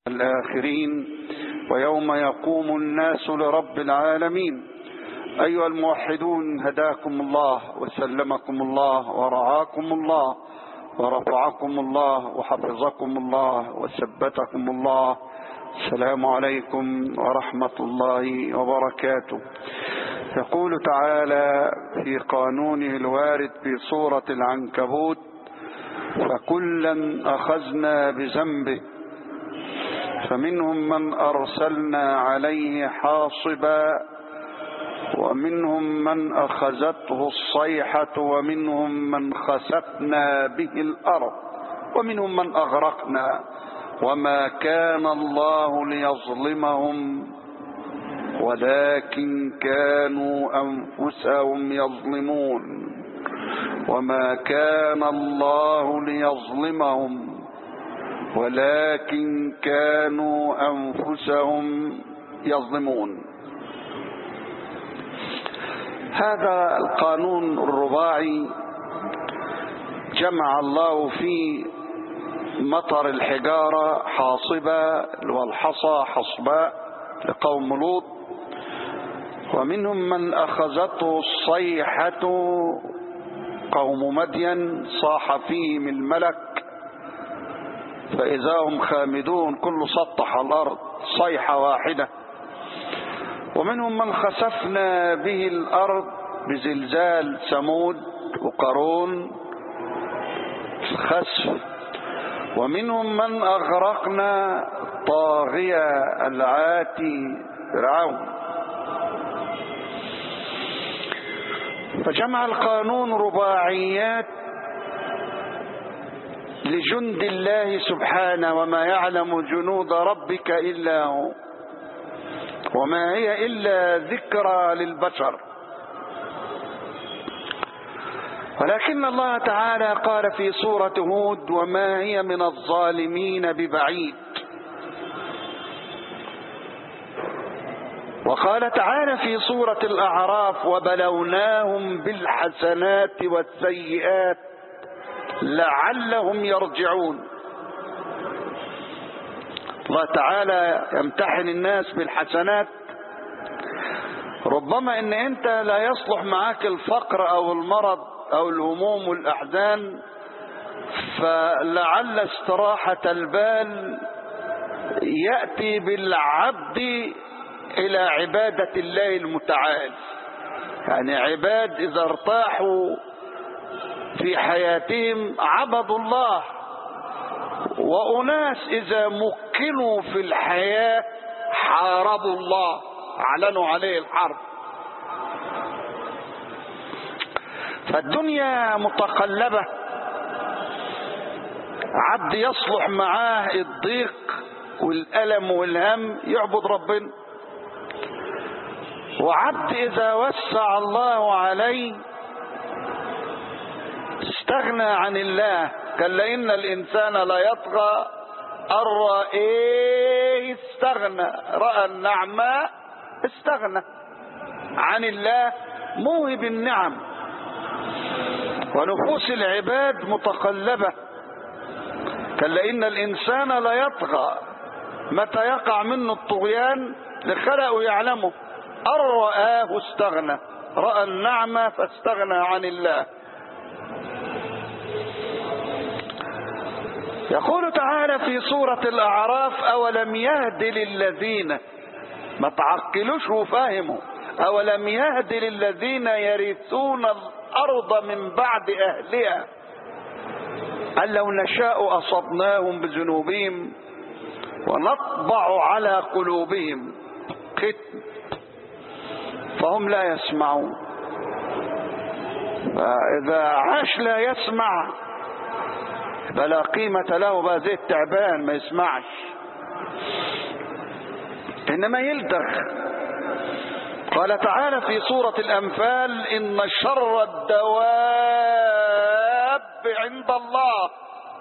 الآخرين ويوم يقوم الناس لرب العالمين أيها الموحدون هداكم الله وسلمكم الله ورعاكم الله ورفعكم الله وحفظكم الله وثبتكم الله السلام عليكم ورحمة الله وبركاته يقول تعالى في قانونه الوارد في سورة العنكبوت فكلا أخذنا بذنبه فمنهم من أرسلنا عليه حاصبا ومنهم من أخذته الصيحة ومنهم من خسفنا به الأرض ومنهم من أغرقنا وما كان الله ليظلمهم ولكن كانوا أنفسهم يظلمون وما كان الله ليظلمهم ولكن كانوا أنفسهم يظلمون هذا القانون الرباعي جمع الله فيه مطر الحجارة حاصبة والحصى حصباء لقوم لوط ومنهم من أخذته الصيحة قوم مدين صاح فيهم الملك فإذا هم خامدون كل سطح الأرض صيحة واحدة ومنهم من خسفنا به الأرض بزلزال ثمود وقارون خسف ومنهم من أغرقنا طاغية العاتي فرعون فجمع القانون رباعيات لجند الله سبحانه وما يعلم جنود ربك إلا هو وما هي إلا ذكرى للبشر ولكن الله تعالى قال في سورة هود وما هي من الظالمين ببعيد وقال تعالى في سورة الأعراف وبلوناهم بالحسنات والسيئات لعلهم يرجعون الله تعالى يمتحن الناس بالحسنات ربما ان انت لا يصلح معاك الفقر او المرض او الهموم والاحزان فلعل استراحة البال يأتي بالعبد الى عبادة الله المتعال يعني عباد اذا ارتاحوا في حياتهم عبدوا الله وأناس إذا مكنوا في الحياة حاربوا الله أعلنوا عليه الحرب فالدنيا متقلبة عبد يصلح معاه الضيق والألم والهم يعبد ربنا وعبد إذا وسع الله عليه استغنى عن الله قال إن الإنسان لا يطغى أن رأيه استغنى رأى النعماء استغنى عن الله موهب النعم ونفوس العباد متقلبة قال إن الإنسان لا يطغى متى يقع منه الطغيان لخلقه يعلمه أن رآه استغنى رأى النعمة فاستغنى عن الله يقول تعالى في سورة الأعراف أولم يهد للذين ما تعقلوش وفاهموا أولم يهد للذين يرثون الأرض من بعد أهلها أن لو نشاء أصبناهم بذنوبهم ونطبع على قلوبهم ختم فهم لا يسمعون فإذا عاش لا يسمع فلا قيمة له بقى زي التعبان ما يسمعش إنما يلدغ قال تعالى في سورة الأنفال إن شر الدواب عند الله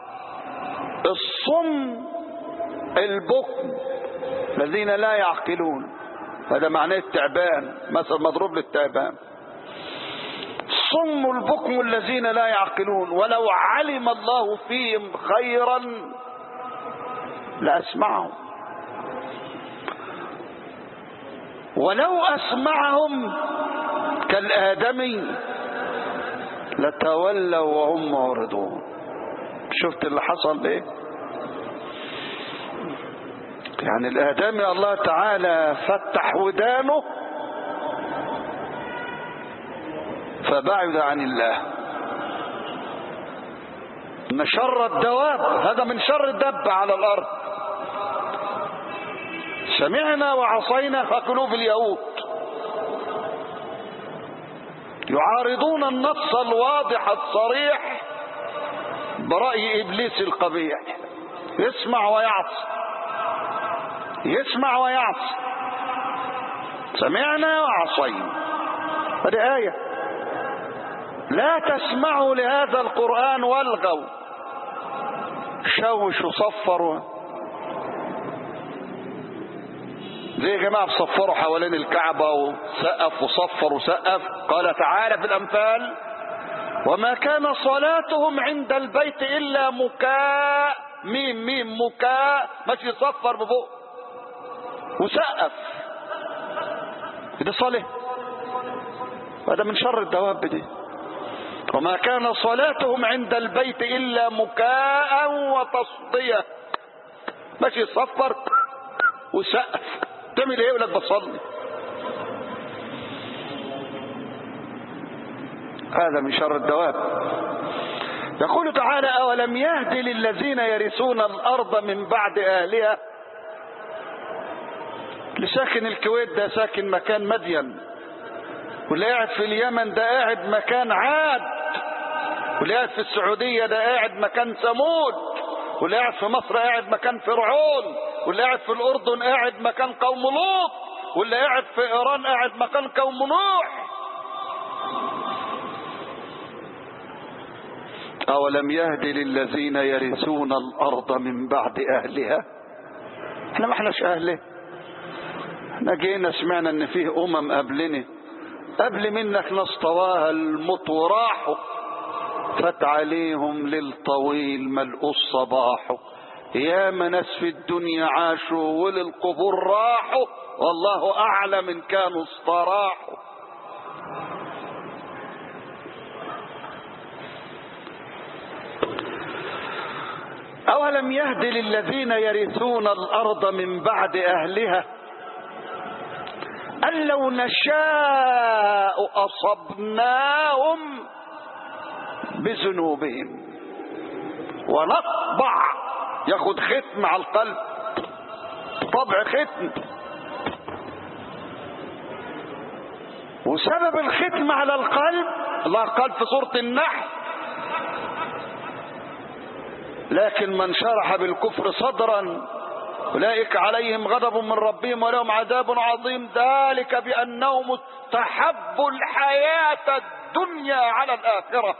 الصم البكم الذين لا يعقلون هذا معناه التعبان مثل مضروب للتعبان الصم البكم الذين لا يعقلون ولو علم الله فيهم خيرا لأسمعهم ولو أسمعهم كالآدمي لتولوا وهم معرضون شفت اللي حصل ايه يعني الآدمي الله تعالى فتح ودانه فبعد عن الله ان شر الدواب هذا من شر الدب على الارض سمعنا وعصينا كقلوب اليهود يعارضون النص الواضح الصريح برأي إبليس القبيح يسمع ويعصي يسمع ويعصي سمعنا وعصينا هذه آية لا تسمعوا لهذا القرآن والغوا شوشوا صفروا زي يا جماعة صفروا حوالين الكعبة وسقف وصفر وسقف قال تعالى في الأمثال وما كان صلاتهم عند البيت إلا مكاء ميم ميم مكاء ماشي يصفر بفوق وسقف ده صلاة هذا من شر الدواب دي وما كان صلاتهم عند البيت إلا مكاء وتصدية ماشي يصفر وسقف تعمل ايه ولك بتصلي هذا من شر الدواب يقول تعالى أولم يهد للذين يرثون الأرض من بعد أهلها لساكن الكويت ده ساكن مكان مدين واللي قاعد في اليمن ده قاعد مكان عاد واللي قاعد في السعودية ده قاعد مكان ثمود واللي قاعد في مصر قاعد مكان فرعون واللي قاعد في الأردن قاعد مكان قوم لوط واللي قاعد في إيران قاعد مكان قوم نوح أولم يهد للذين يرثون الأرض من بعد أهلها احنا ما احناش أهله احنا جينا سمعنا ان فيه أمم قبلنا قبل منك ناس طواها الموت وراحوا فات عليهم للطويل ملء الصباح يا ناس في الدنيا عاشوا وللقبور راحوا والله أعلم إن كانوا استراحوا أولم يهد للذين يرثون الأرض من بعد أهلها أن لو نشاء أصبناهم بذنوبهم ونطبع ياخد ختم على القلب طبع ختم وسبب الختم على القلب الله قال في سورة النحل لكن من شرح بالكفر صدرا أولئك عليهم غضب من ربهم ولهم عذاب عظيم ذلك بأنهم استحبوا الحياة الدنيا على الآخرة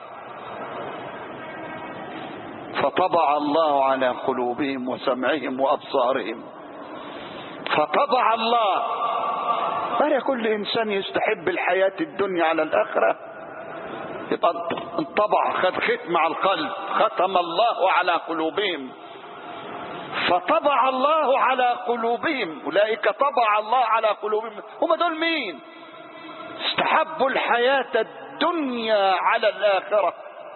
فطبع الله على قلوبهم وسمعهم وأبصارهم فطبع الله فلا كل إنسان يستحب الحياة الدنيا على الآخرة يبقى انطبع خد ختم على القلب ختم الله على قلوبهم فطبع الله على قلوبهم أولئك طبع الله على قلوبهم هم دول مين استحبوا الحياة الدنيا على الآخرة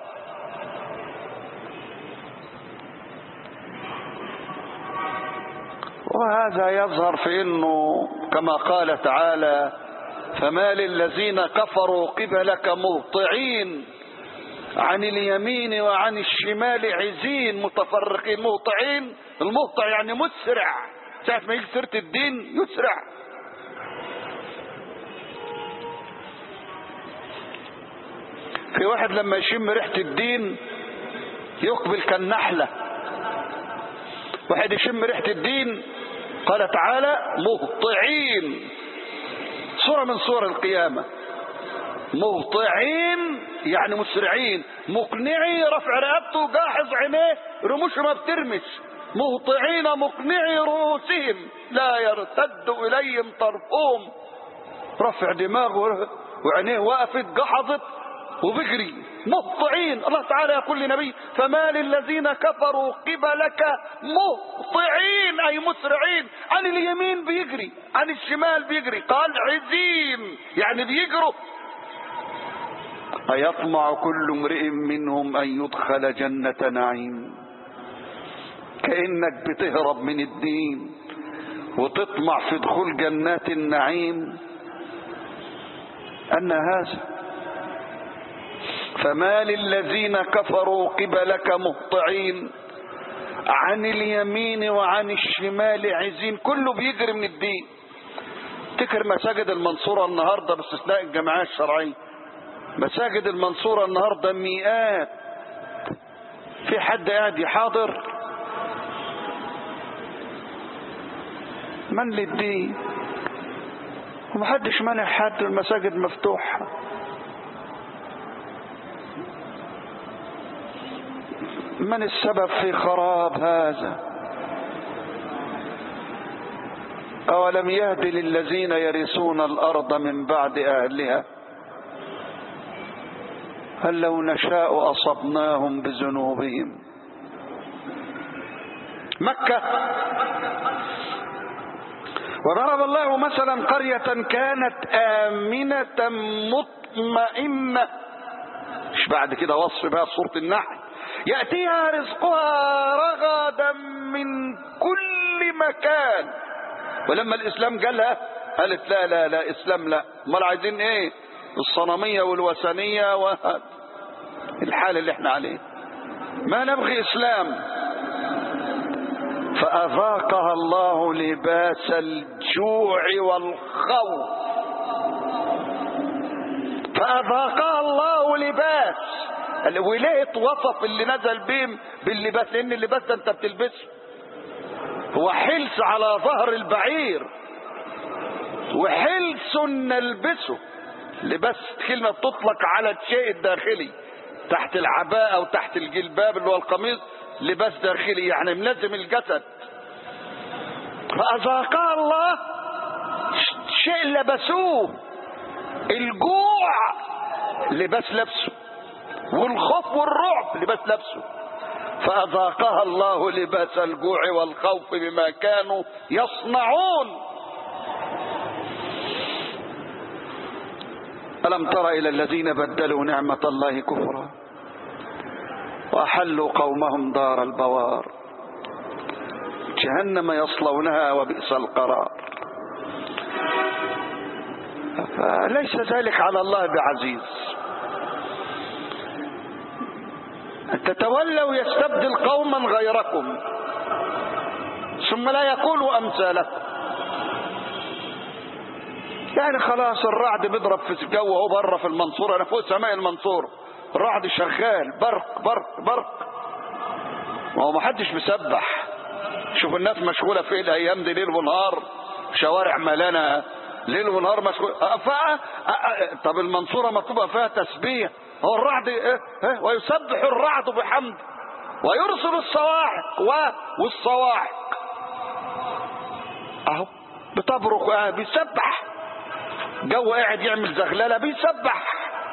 وهذا يظهر في انه كما قال تعالى فما للذين كفروا قبلك مهطعين عن اليمين وعن الشمال عزين متفرقين مهطعين المهطع يعني مسرع ساعة ما يجي سيرة الدين يسرع في واحد لما يشم ريحة الدين يقبل كالنحلة واحد يشم ريحة الدين قال تعالى مهطعين صورة من صور القيامة مهطعين يعني مسرعين مقنعي رفع رقبته جاحظ عينيه رموش ما بترمش مهطعين مقنعي رؤوسهم لا يرتد إليهم طرفهم رفع دماغه وعينيه وقفت جحظت وبيجري مهطعين الله تعالى يقول لنبي فما للذين كفروا قبلك مهطعين أي مسرعين عن اليمين بيجري عن الشمال بيجري قال عزين يعني بيجروا أيطمع كل امرئ منهم أن يدخل جنة نعيم كأنك بتهرب من الدين وتطمع في دخول جنات النعيم أن هذا فما للذين كفروا قبلك مهطعين عن اليمين وعن الشمال عزين كله بيجري من الدين تكر مساجد المنصورة النهاردة باستثناء الجماعات الشرعية مساجد المنصورة النهاردة مئات في حد قاعد يحاضر من للدين ومحدش مانع حد المساجد مفتوحة من السبب في خراب هذا أولم يهد للذين يرثون الأرض من بعد أهلها هل لو نشاء أصبناهم بذنوبهم مكة وضرب الله مثلا قرية كانت آمنة مطمئنة مش بعد كده وصف بقى سورة النحل يأتيها رزقها رغدا من كل مكان ولما الإسلام قالها قالت لا لا لا إسلام لا امال عايزين ايه الصنمية والوثنية والحال اللي احنا عليه ما نبغي إسلام فأذاقها الله لباس الجوع والخوف فأذاقها الله لباس وليه وصف اللي نزل بهم باللباس لأن اللباس ده أنت بتلبسه هو حلس على ظهر البعير وحلس نلبسه لباس كلمة تطلق على الشيء الداخلي تحت العباءة أو تحت الجلباب اللي هو القميص لباس داخلي يعني ملزم الجسد فأذاقها الله شيء لبسوه الجوع لباس لبسه والخوف والرعب لباس لبسه فأذاقها الله لباس الجوع والخوف بما كانوا يصنعون ألم تر إلى الذين بدلوا نعمة الله كفرا وأحلوا قومهم دار البوار جهنم يصلونها وبئس القرار فليس ذلك على الله بعزيز أن تتولوا يستبدل قوما غيركم ثم لا يقولوا أمثالكم يعني خلاص الرعد بيضرب في الجو اهو بره في المنصوره انا فوق سماء المنصوره الرعد شغال برق برق برق ما هو ما حدش مسبح شوف الناس مشغوله في الايام دي ليل ونهار شوارع ملانه ليل ونهار مشغول أفا... طب المنصوره مطلوبه فيها تسبيح هو الرعد إيه؟ إيه؟ ويسبح الرعد بحمد ويرسل الصواعق و... والصواعق اهو بتبرق آه بيسبح جو قاعد يعمل زغلله بيسبح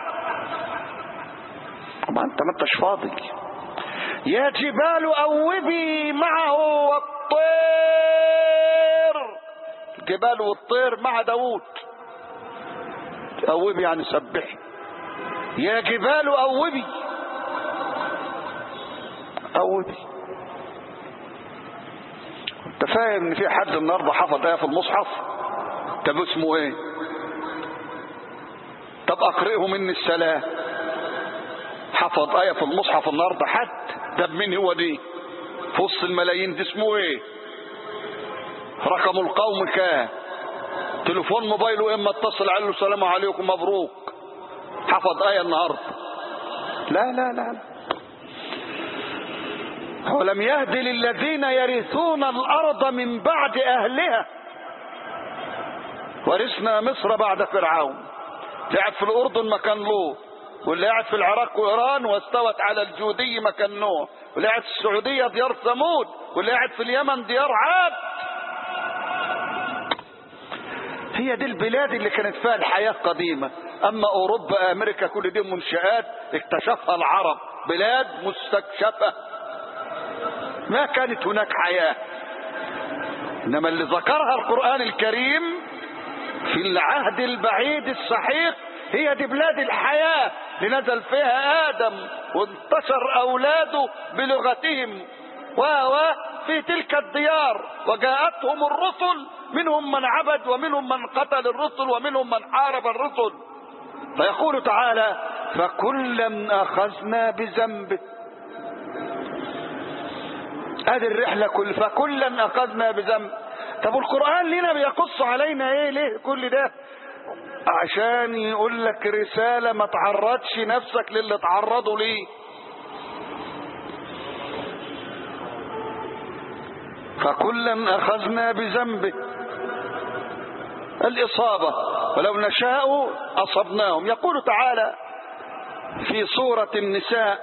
ما انت ما انتش فاضي يا جبال اوبي معه والطير الجبال والطير مع داوود اوبي يعني سبحي يا جبال اوبي اوبي انت فاهم ان في حد النهارده حفظ ايه في المصحف طب اسمه ايه طب اقرئه مني السلام حفظ آية في المصحف النهاردة حد طب مين هو دي في وسط الملايين دي اسمه ايه رقم القوم كام تليفون موبايله اما اتصل عليه السلام عليكم مبروك حفظ آية النهاردة لا لا لا, لا. ولم يهد للذين يرثون الأرض من بعد أهلها ورثنا مصر بعد فرعون قاعد في الأردن مكان لوط واللي قاعد في العراق وإيران واستوت على الجودي مكان نوح واللي قاعد في السعودية ديار ثمود واللي قاعد في اليمن ديار عاد هي دي البلاد اللي كانت فيها الحياة قديمة أما أوروبا أمريكا كل دي منشآت اكتشفها العرب بلاد مستكشفة ما كانت هناك حياة إنما اللي ذكرها القرآن الكريم في العهد البعيد السحيق هي دي بلاد الحياة لنزل فيها آدم وانتشر أولاده بلغتهم و في تلك الديار وجاءتهم الرسل منهم من عبد ومنهم من قتل الرسل ومنهم من حارب الرسل فيقول تعالى فكلا أخذنا بذنبه هذه الرحلة كل فكلا أخذنا بذنب طب القرآن لنا بيقص علينا ايه ليه كل ده عشان يقول لك رسالة ما تعرضش نفسك للي تعرضوا ليه فكلا أخذنا بذنبه الإصابة ولو نشاء أصبناهم يقول تعالى في سورة النساء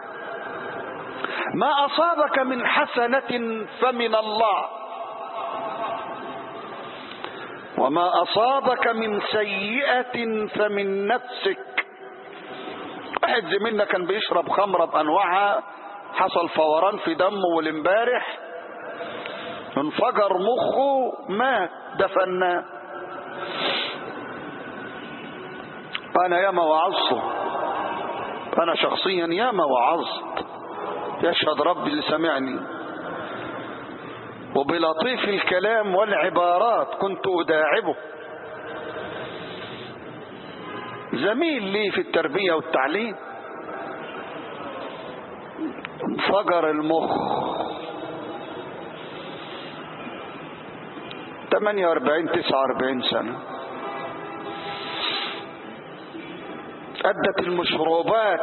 ما أصابك من حسنة فمن الله وما أصابك من سيئة فمن نفسك واحد زميلنا كان بيشرب خمرة بأنواعها حصل فوران في دمه والامبارح انفجر مخه مات دفناه أنا ياما وعظته أنا شخصيا ياما وعظت يشهد ربي اللي سمعني وبلطيف الكلام والعبارات كنت أداعبه زميل لي في التربية والتعليم انفجر المخ 48 49 سنة أدت المشروبات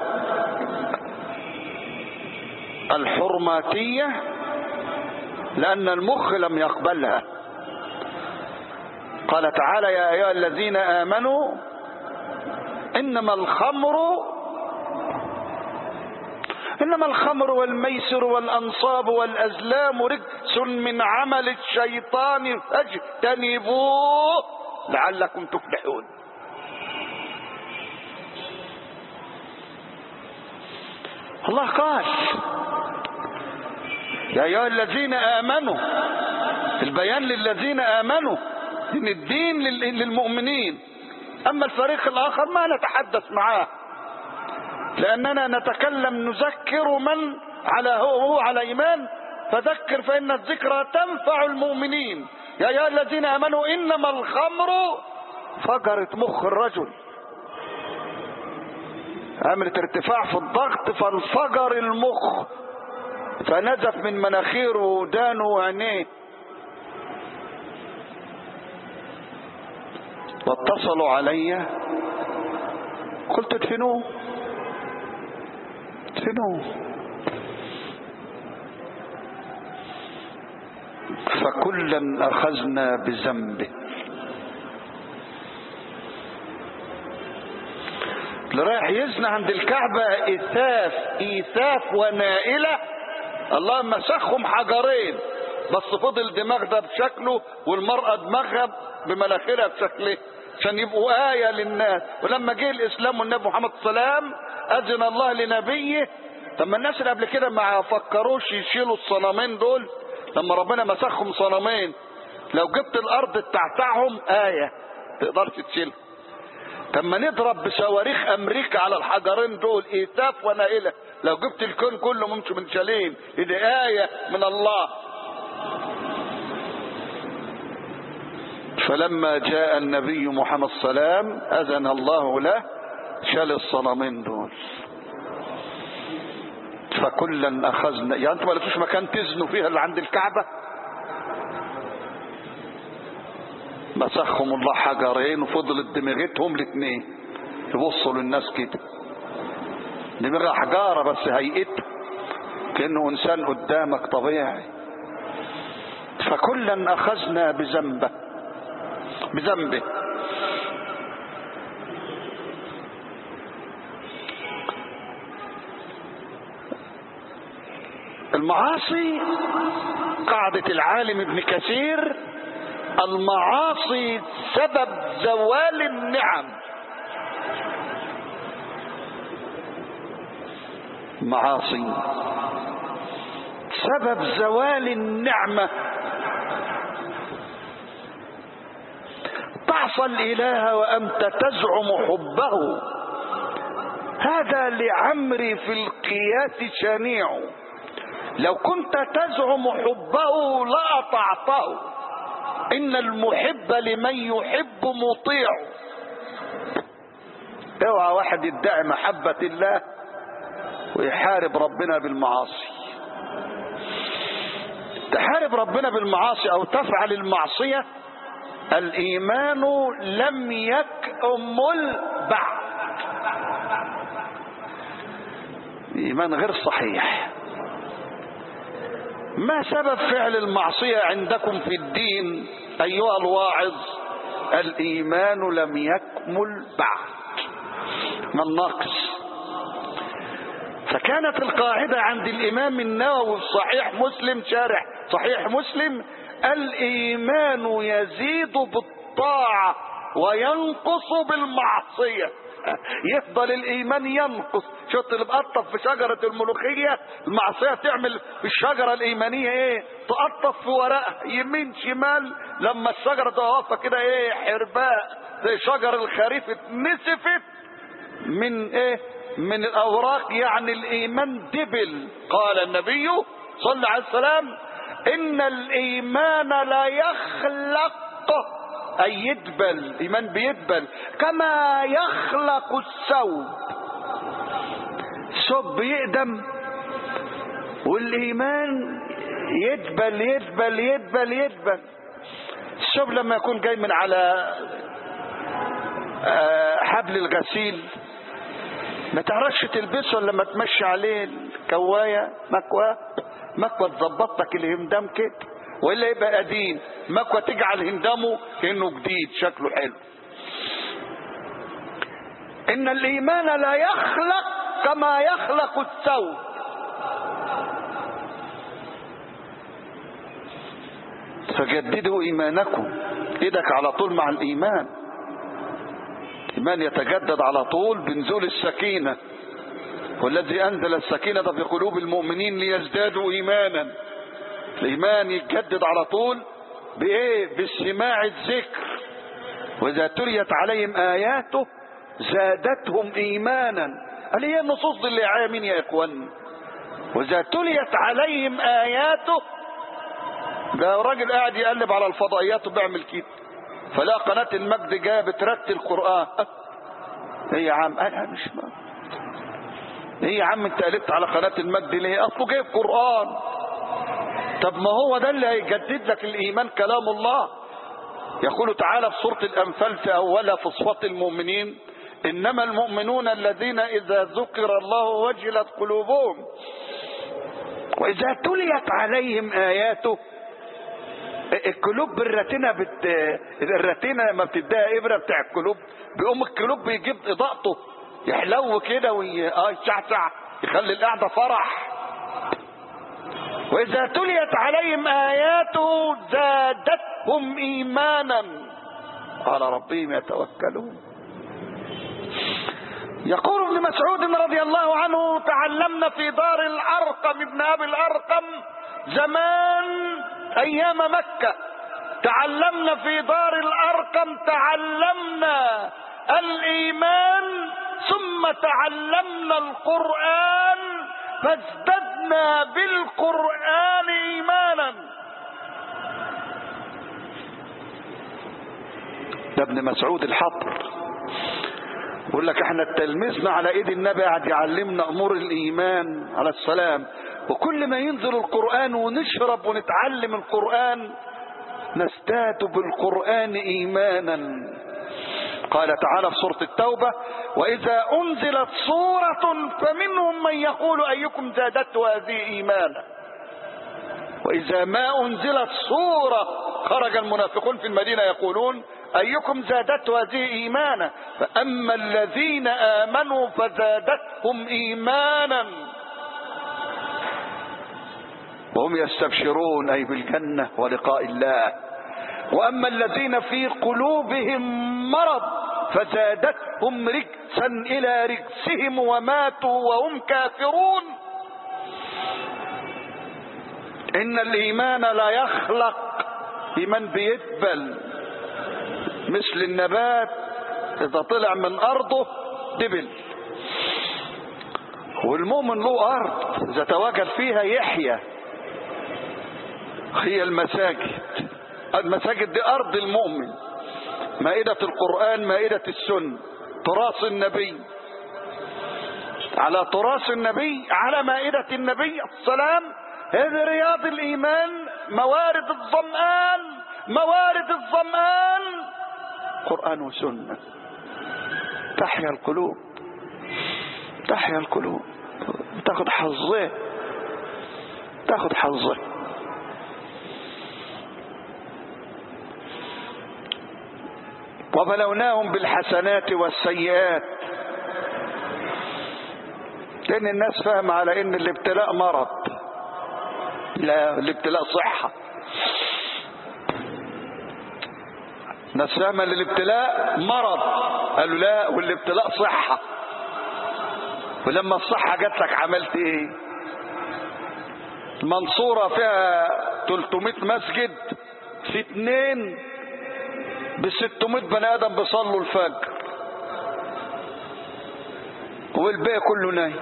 الحرماتية لأن المخ لم يقبلها قال تعالى يا أيها الذين آمنوا إنما الخمر إنما الخمر والميسر والأنصاب والأزلام رجس من عمل الشيطان فاجتنبوه لعلكم تفلحون الله قال يا أيها الذين آمنوا البيان للذين آمنوا إن الدين للمؤمنين أما الفريق الآخر ما نتحدث معاه لأننا نتكلم نذكر من على هو وهو على إيمان فذكر فإن الذكرى تنفع المؤمنين يا أيها الذين آمنوا إنما الخمر فجرت مخ الرجل عملت ارتفاع في الضغط فانفجر المخ فنزف من مناخيره ودانه وعينيه واتصلوا علي قلت ادفنوه ادفنوه فكلا اخذنا بذنبه اللي رايح يزنى عند الكعبة إيثاف إيثاف ونائلة الله مسخهم حجرين بس فضل دماغ ده بشكله والمرأة دماغها بمناخيرها بشكله عشان يبقوا آية للناس ولما جه الإسلام والنبي محمد صلى الله عليه وسلم أذن الله لنبيه طب ما الناس اللي قبل كده ما فكروش يشيلوا الصنمين دول لما ربنا مسخهم صنمين لو جبت الأرض بتاعتهم آية تقدرش تشيلها طب ما نضرب بصواريخ امريكا على الحجرين دول ايتاف ونائله لو جبت الكون كله ممكن من شالين دي ايه من الله فلما جاء النبي محمد صلى الله عليه وسلم اذن الله له شال الصنمين دول فكلا اخذنا يعني انتوا ما لقيتوش مكان تزنوا فيها اللي عند الكعبه مسخهم الله حجرين وفضلت دماغتهم الاثنين يبصوا للناس كده دماغها حجاره بس هيئته كانه انسان قدامك طبيعي فكلا اخذنا بذنبه بذنبه المعاصي قاعدة العالم ابن كثير المعاصي سبب زوال النعم معاصي سبب زوال النعمة تعصى الإله وأنت تزعم حبه هذا لعمري في القياس شنيع لو كنت تزعم حبه لأطعته إن المحب لمن يحب مطيع اوعى واحد يدعي محبة الله ويحارب ربنا بالمعاصي تحارب ربنا بالمعاصي او تفعل المعصية الايمان لم يكمل بعد ايمان غير صحيح ما سبب فعل المعصية عندكم في الدين ايها الواعظ الايمان لم يكمل بعد ما الناقص فكانت القاعدة عند الإمام النووي في صحيح مسلم شارح صحيح مسلم الإيمان يزيد بالطاعة وينقص بالمعصية يفضل الإيمان ينقص شفت اللي بقطف في شجرة الملوخية المعصية تعمل في الشجرة الإيمانية إيه تقطف في ورقها يمين شمال لما الشجرة تقف كده إيه حرباء زي شجر الخريف اتنسفت من إيه من الأوراق يعني الإيمان دبل قال النبي صلى الله عليه وسلم إن الإيمان لا يخلق أي يدبل الإيمان بيدبل كما يخلق الثوب الثوب بيقدم والإيمان يدبل يدبل يدبل يدبل الثوب لما يكون جاي من على حبل الغسيل ما تعرفش تلبسه لما تمشي عليه الكواية مكوى مكوى تظبط لك الهندام كده والا يبقى قديم مكوى تجعل هندامه كانه جديد شكله حلو ان الايمان لا يخلق كما يخلق الثوب فجددوا ايمانكم ايدك على طول مع الايمان الايمان يتجدد على طول بنزول السكينه والذي انزل السكينه في قلوب المؤمنين ليزدادوا ايمانا الايمان يتجدد على طول بايه باستماع الذكر واذا تليت عليهم اياته زادتهم ايمانا قال هي النصوص دي اللي عامين يا اخوان واذا تليت عليهم اياته ده راجل قاعد يقلب على الفضائيات وبيعمل كده فلا قناة المجد جايه بترتل القرآن ايه يا عم انا مش ما ايه يا عم انت قلبت على قناة المجد ليه اصله جايب قرآن طب ما هو ده اللي هيجدد لك الايمان كلام الله يقول تعالى في سورة الانفال في اولها في صفات المؤمنين انما المؤمنون الذين اذا ذكر الله وجلت قلوبهم واذا تليت عليهم اياته القلوب بالرتينة بت... الرتينة لما بتديها ابرة بتاع القلوب بيقوم القلوب بيجيب اضاءته يحلو كده وي... اه يشعشع يخلي القعدة فرح واذا تليت عليهم اياته زادتهم ايمانا على ربهم يتوكلون يقول ابن مسعود رضي الله عنه تعلمنا في دار الارقم ابن ابي الارقم زمان ايام مكة تعلمنا في دار الارقم تعلمنا الايمان ثم تعلمنا القرآن فازددنا بالقرآن ايمانا ده ابن مسعود الحبر يقول لك احنا تلمذنا على ايد النبي قاعد يعلمنا امور الايمان على السلام وكل ما ينزل القرآن ونشرب ونتعلم القرآن نزداد بالقرآن إيمانا قال تعالى في سورة التوبة وإذا أنزلت سورة فمنهم من يقول أيكم زادت هذه إيمانا وإذا ما أنزلت سورة خرج المنافقون في المدينة يقولون أيكم زادت هذه إيمانا فأما الذين آمنوا فزادتهم إيمانا وهم يستبشرون أي بالجنة ولقاء الله وأما الذين في قلوبهم مرض فزادتهم رجسا إلى رجسهم وماتوا وهم كافرون إن الإيمان لا يخلق إيمان بيدبل مثل النبات إذا طلع من أرضه دبل والمؤمن له أرض إذا تواجد فيها يحيى هي المساجد المساجد دي أرض المؤمن مائدة القرآن مائدة السنة تراث النبي على تراث النبي على مائدة النبي السلام هذه رياض الإيمان موارد الظمآن موارد الظمآن قرآن وسنة تحيا القلوب تحيا القلوب تاخد حظه تاخد حظه وبلوناهم بالحسنات والسيئات لان الناس فاهمه على ان الابتلاء مرض لا الابتلاء صحه الناس فاهمه ان الابتلاء مرض قالوا لا والابتلاء صحه ولما الصحه جات لك عملت ايه المنصوره فيها 300 مسجد في اتنين ب 600 بني ادم بيصلوا الفجر والباقي كله نايم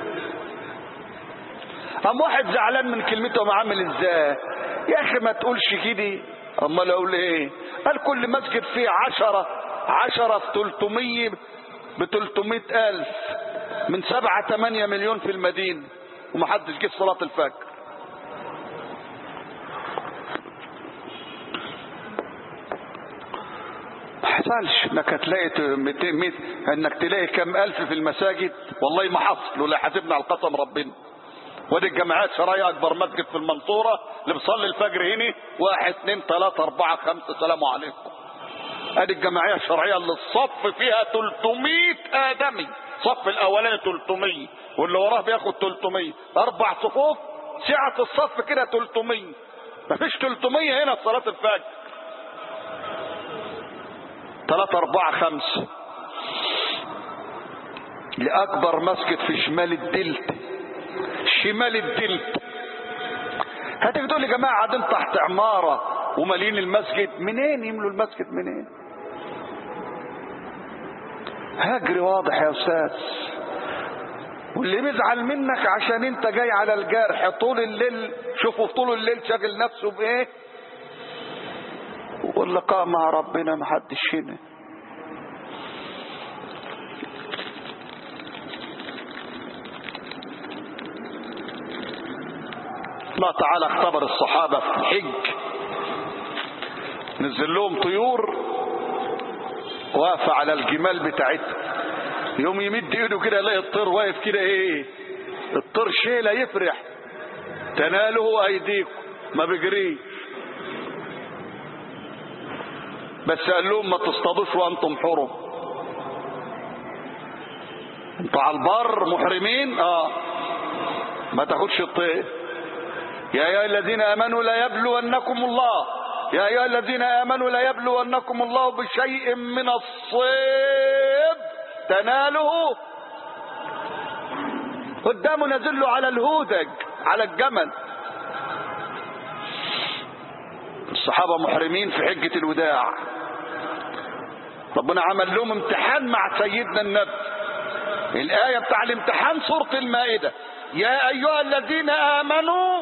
قام واحد زعلان من كلمته قام عامل ازاي يا اخي ما تقولش كده امال اقول ايه قال كل مسجد فيه عشرة عشرة في 300 ب 300 الف من سبعة تمانية مليون في المدينة ومحدش جه صلاة الفجر حصلش انك هتلاقي 200 100 انك تلاقي كم الف في المساجد والله ما حصل ولا حاسبنا على القسم ربنا ودي الجامعات شرايع اكبر مسجد في المنصوره اللي بيصلي الفجر هنا واحد اثنين ثلاثة أربعة خمسة سلام عليكم ادي الجمعية الشرعية اللي الصف فيها 300 آدمي صف الأولاني 300 واللي وراه بياخد 300 أربع صفوف سعة الصف كده 300 مفيش 300 هنا في صلاة الفجر ثلاثة أربعة خمسة لأكبر مسجد في شمال الدلتا شمال الدلتا هتيجي تقول لي يا جماعة قاعدين تحت عمارة ومالين المسجد منين يملوا المسجد منين هجري واضح يا أستاذ واللي بيزعل منك عشان انت جاي على الجرح طول الليل شوفوا طول الليل شاغل نفسه بايه واللقاء مع ربنا محدش هنا الله تعالى اختبر الصحابة في الحج نزل لهم طيور واقفة على الجمال بتاعتهم يوم يمد ايده كده يلاقي الطير واقف كده ايه الطير شيله يفرح تناله ايديكم ما بيجريش بس قال لهم ما تصطادوش وانتم حرم انتوا على البر محرمين اه ما تاخدش الطير يا ايها الذين امنوا لا يبلونكم الله يا ايها الذين امنوا لا يبلونكم الله بشيء من الصيد تناله قدامه نزل له على الهودج على الجمل الصحابة محرمين في حجة الوداع ربنا عمل لهم امتحان مع سيدنا النبي الآية بتاع الامتحان سورة المائدة يا أيها الذين آمنوا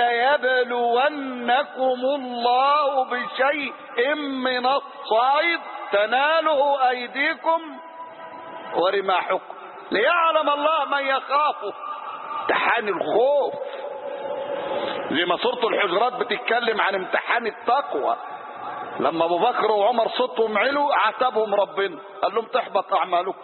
ليبلونكم الله بشيء من الصيد تناله أيديكم ورماحكم ليعلم الله من يخافه امتحان الخوف زي ما سورة الحجرات بتتكلم عن امتحان التقوى لما ابو بكر وعمر صوتهم علوا عاتبهم ربنا قال لهم تحبط اعمالكم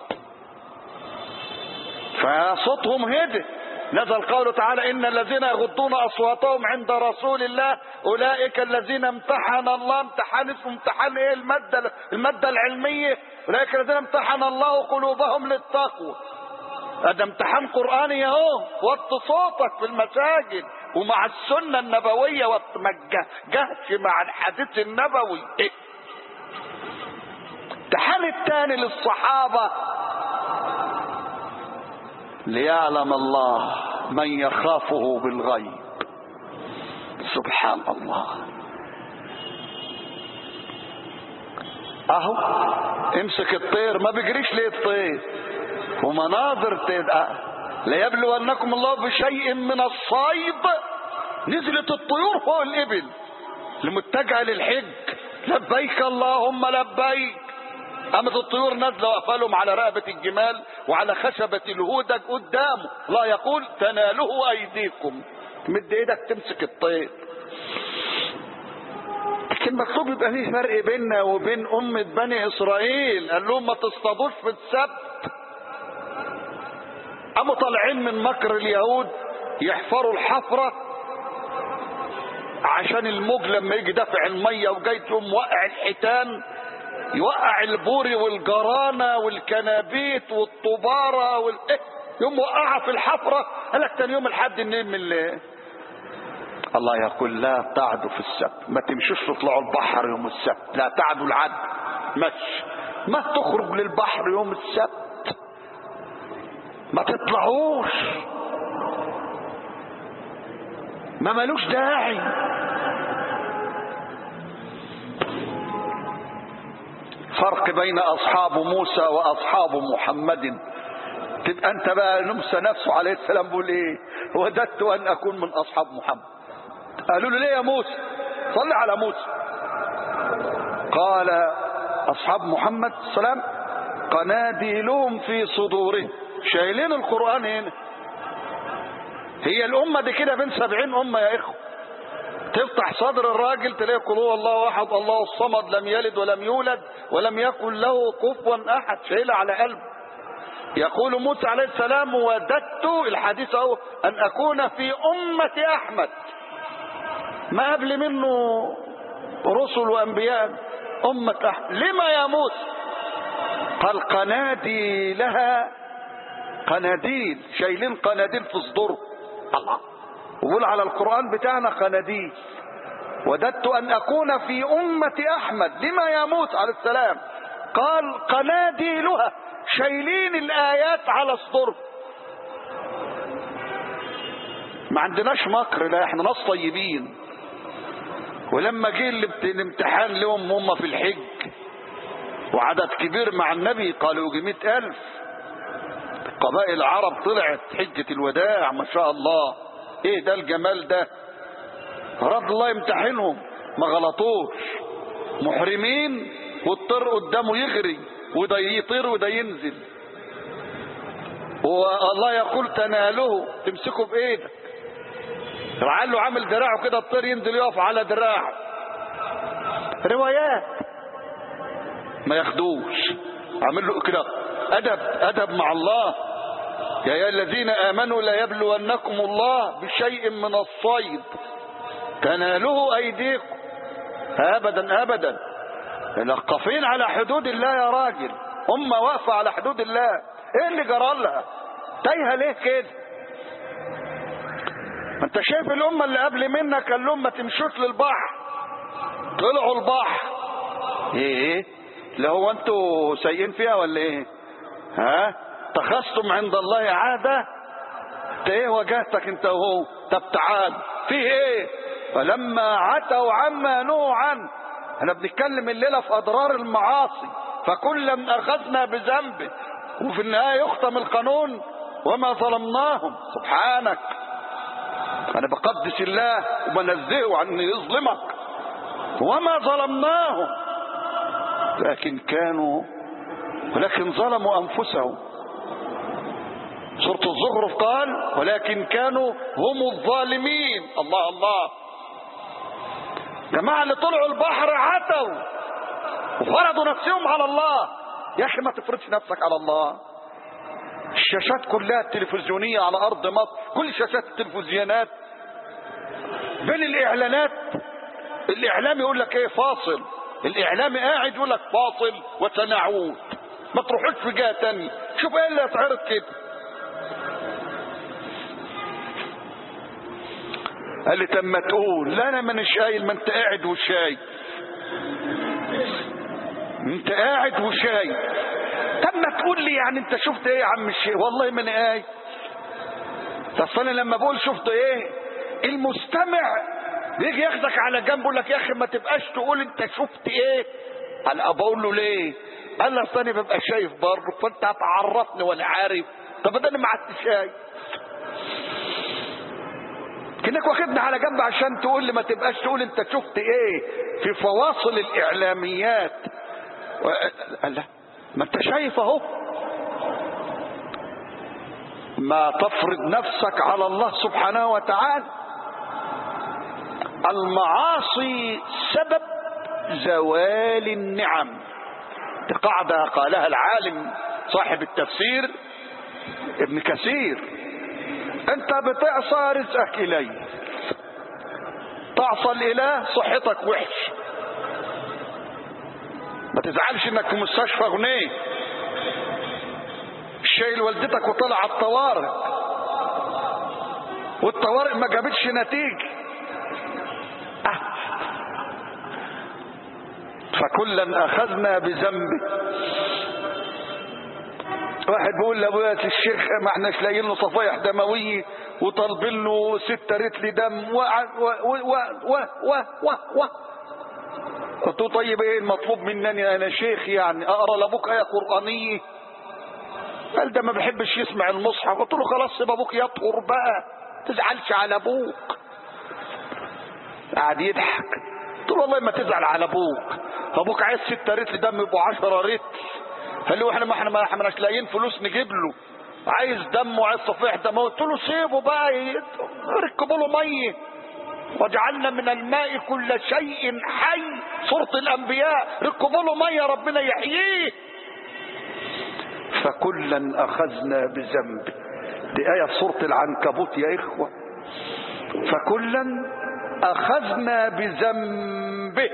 فصوتهم هدي نزل قوله تعالى ان الذين يغضون اصواتهم عند رسول الله اولئك الذين امتحن الله امتحان اسمه امتحان ايه الماده الماده العلميه اولئك الذين امتحن الله قلوبهم للتقوى هذا امتحان قراني اهو وطي صوتك في المساجد ومع السنة النبوية وما تجهش مع الحديث النبوي إيه؟ التحال الثاني للصحابة ليعلم الله من يخافه بالغيب سبحان الله اهو امسك الطير ما بيجريش ليه الطير ومناظر تبقى ليبلونكم الله بشيء من الصيد نزلت الطيور فوق الابل لمتجهه للحج لبيك اللهم لبيك قامت الطيور نازله وقفلهم على رقبه الجمال وعلى خشبه الهودج قدامه لا يقول تناله ايديكم تمد ايدك تمسك الطير لكن مكتوب يبقى فيه فرق بيننا وبين أمة بني إسرائيل قال لهم ما تصطادوش في السبت قاموا طالعين من مكر اليهود يحفروا الحفرة عشان الموج لما يجي دافع المية وجاي تقوم وقع الحيتان يوقع البوري والجرانة والكنابيت والطبارة وال... إيه؟ يوم وقعها في الحفرة قال لك تاني يوم الحد ننام من الليل الله يقول لا تعدوا في السبت ما تمشوش تطلعوا البحر يوم السبت لا تعدوا العد مش ما تخرج للبحر يوم السبت ما تطلعوش ما ملوش داعي فرق بين اصحاب موسى واصحاب محمد تبقى انت بقى موسى نفسه عليه السلام بيقول ايه وددت ان اكون من اصحاب محمد قالوا له ليه يا موسى صلي على موسى قال اصحاب محمد السلام قناديلهم في صدورهم شايلين القران هنا هي الامه دي كده بين سبعين امه يا اخوه تفتح صدر الراجل تلاقي قل هو الله احد الله الصمد لم يلد ولم يولد ولم يكن له كفوا احد شايلها على قلبه يقول موسى عليه السلام وددت الحديث اهو ان اكون في امه احمد ما قبل منه رسل وانبياء امه احمد لما يا موسى قال قنادي لها قناديل شايلين قناديل في صدره الله وقول على القرآن بتاعنا قناديل وددت أن أكون في أمة أحمد لما يا موسى عليه السلام قال قناديلها شايلين الآيات على صدره ما عندناش مكر لا احنا ناس طيبين ولما جه الامتحان لهم هم في الحج وعدد كبير مع النبي قالوا يجي مئة ألف قبائل العرب طلعت حجة الوداع ما شاء الله ايه ده الجمال ده رد الله يمتحنهم ما غلطوش محرمين والطير قدامه يغري وده يطير وده ينزل والله يقول تناله تمسكه بايدك قال له عامل دراعه كده الطير ينزل يقف على دراعه روايات ما ياخدوش عامل له كده ادب ادب مع الله يا أيها الذين آمنوا لا يبلونكم الله بشيء من الصيد تناله أيديكم أبدا أبدا لقفين على حدود الله يا راجل أمة واقفة على حدود الله إيه اللي جرى لها تايهة ليه كده ما انت شايف الأمة اللي قبل منك قال لهم ما تمشوش للبحر طلعوا البحر ايه لا هو انتوا سايقين فيها ولا ايه ها اتخذتم عند الله عادة انت ايه وجهتك انت وهو طب تعال في ايه فلما عتوا عما نهوا عنه احنا بنتكلم الليله في اضرار المعاصي فكلا اخذنا بذنبه وفي النهايه يختم القانون وما ظلمناهم سبحانك انا بقدس الله وبنزهه عن يظلمك وما ظلمناهم لكن كانوا ولكن ظلموا انفسهم سورة الزخرف قال ولكن كانوا هم الظالمين الله الله جماعة اللي طلعوا البحر عتوا وفرضوا نفسهم على الله يا أخي ما تفرضش نفسك على الله الشاشات كلها التلفزيونية على أرض مصر كل شاشات التلفزيونات بين الإعلانات الإعلام يقول لك إيه فاصل الإعلامي قاعد يقول لك فاصل وسنعود ما تروحوش في جهة تانية شوف إيه اللي هيتعرض كده قال لي طب ما تقول لا انا مانيش قايل ما انت قاعد وشايف انت قاعد وشايف طب ما تقول لي يعني انت شفت ايه يا عم الشيخ والله ما انا قايل بس انا لما بقول شفت ايه المستمع بيجي ياخدك على جنب يقول لك يا اخي ما تبقاش تقول انت شفت ايه انا بقول له ليه قال لي اصل انا ببقى شايف برضه فانت هتعرفني وانا عارف طب ده انا ما عدت شايف كأنك واخدني على جنب عشان تقول لي ما تبقاش تقول انت شفت ايه في فواصل الاعلاميات قال لا ما انت شايف اهو ما تفرض نفسك على الله سبحانه وتعالى المعاصي سبب زوال النعم دي قاعدة قالها العالم صاحب التفسير ابن كثير انت بتعصى رزقك اليه تعصى الاله صحتك وحش ما تزعلش انك في مستشفى غنيه شايل والدتك وطلع على الطوارئ والطوارئ ما جابتش نتيجه أه. فكلا اخذنا بذنبه واحد بيقول لابويا الشيخ ما احناش لاقيين له صفايح دمويه وطالبين له ستة رتل دم و و و و و و و قلت له طيب ايه المطلوب منني انا شيخ يعني اقرا لابوك ايه قرانيه قال ده ما بيحبش يسمع المصحف قلت له خلاص سيب ابوك يطهر بقى تزعلش على ابوك قعد يضحك قلت له والله ما تزعل على ابوك ابوك عايز ستة رتل دم يبقوا 10 رتل قال له احنا ما احنا ما احناش لاقيين فلوس نجيب له عايز دم وعايز صفيح دم قلت له سيبه بقى ركبوا له ميه وجعلنا من الماء كل شيء حي سورة الأنبياء ركبوا له ميه ربنا يحييه فكلا أخذنا بذنبه دي آية في سورة العنكبوت يا إخوة فكلا أخذنا بذنبه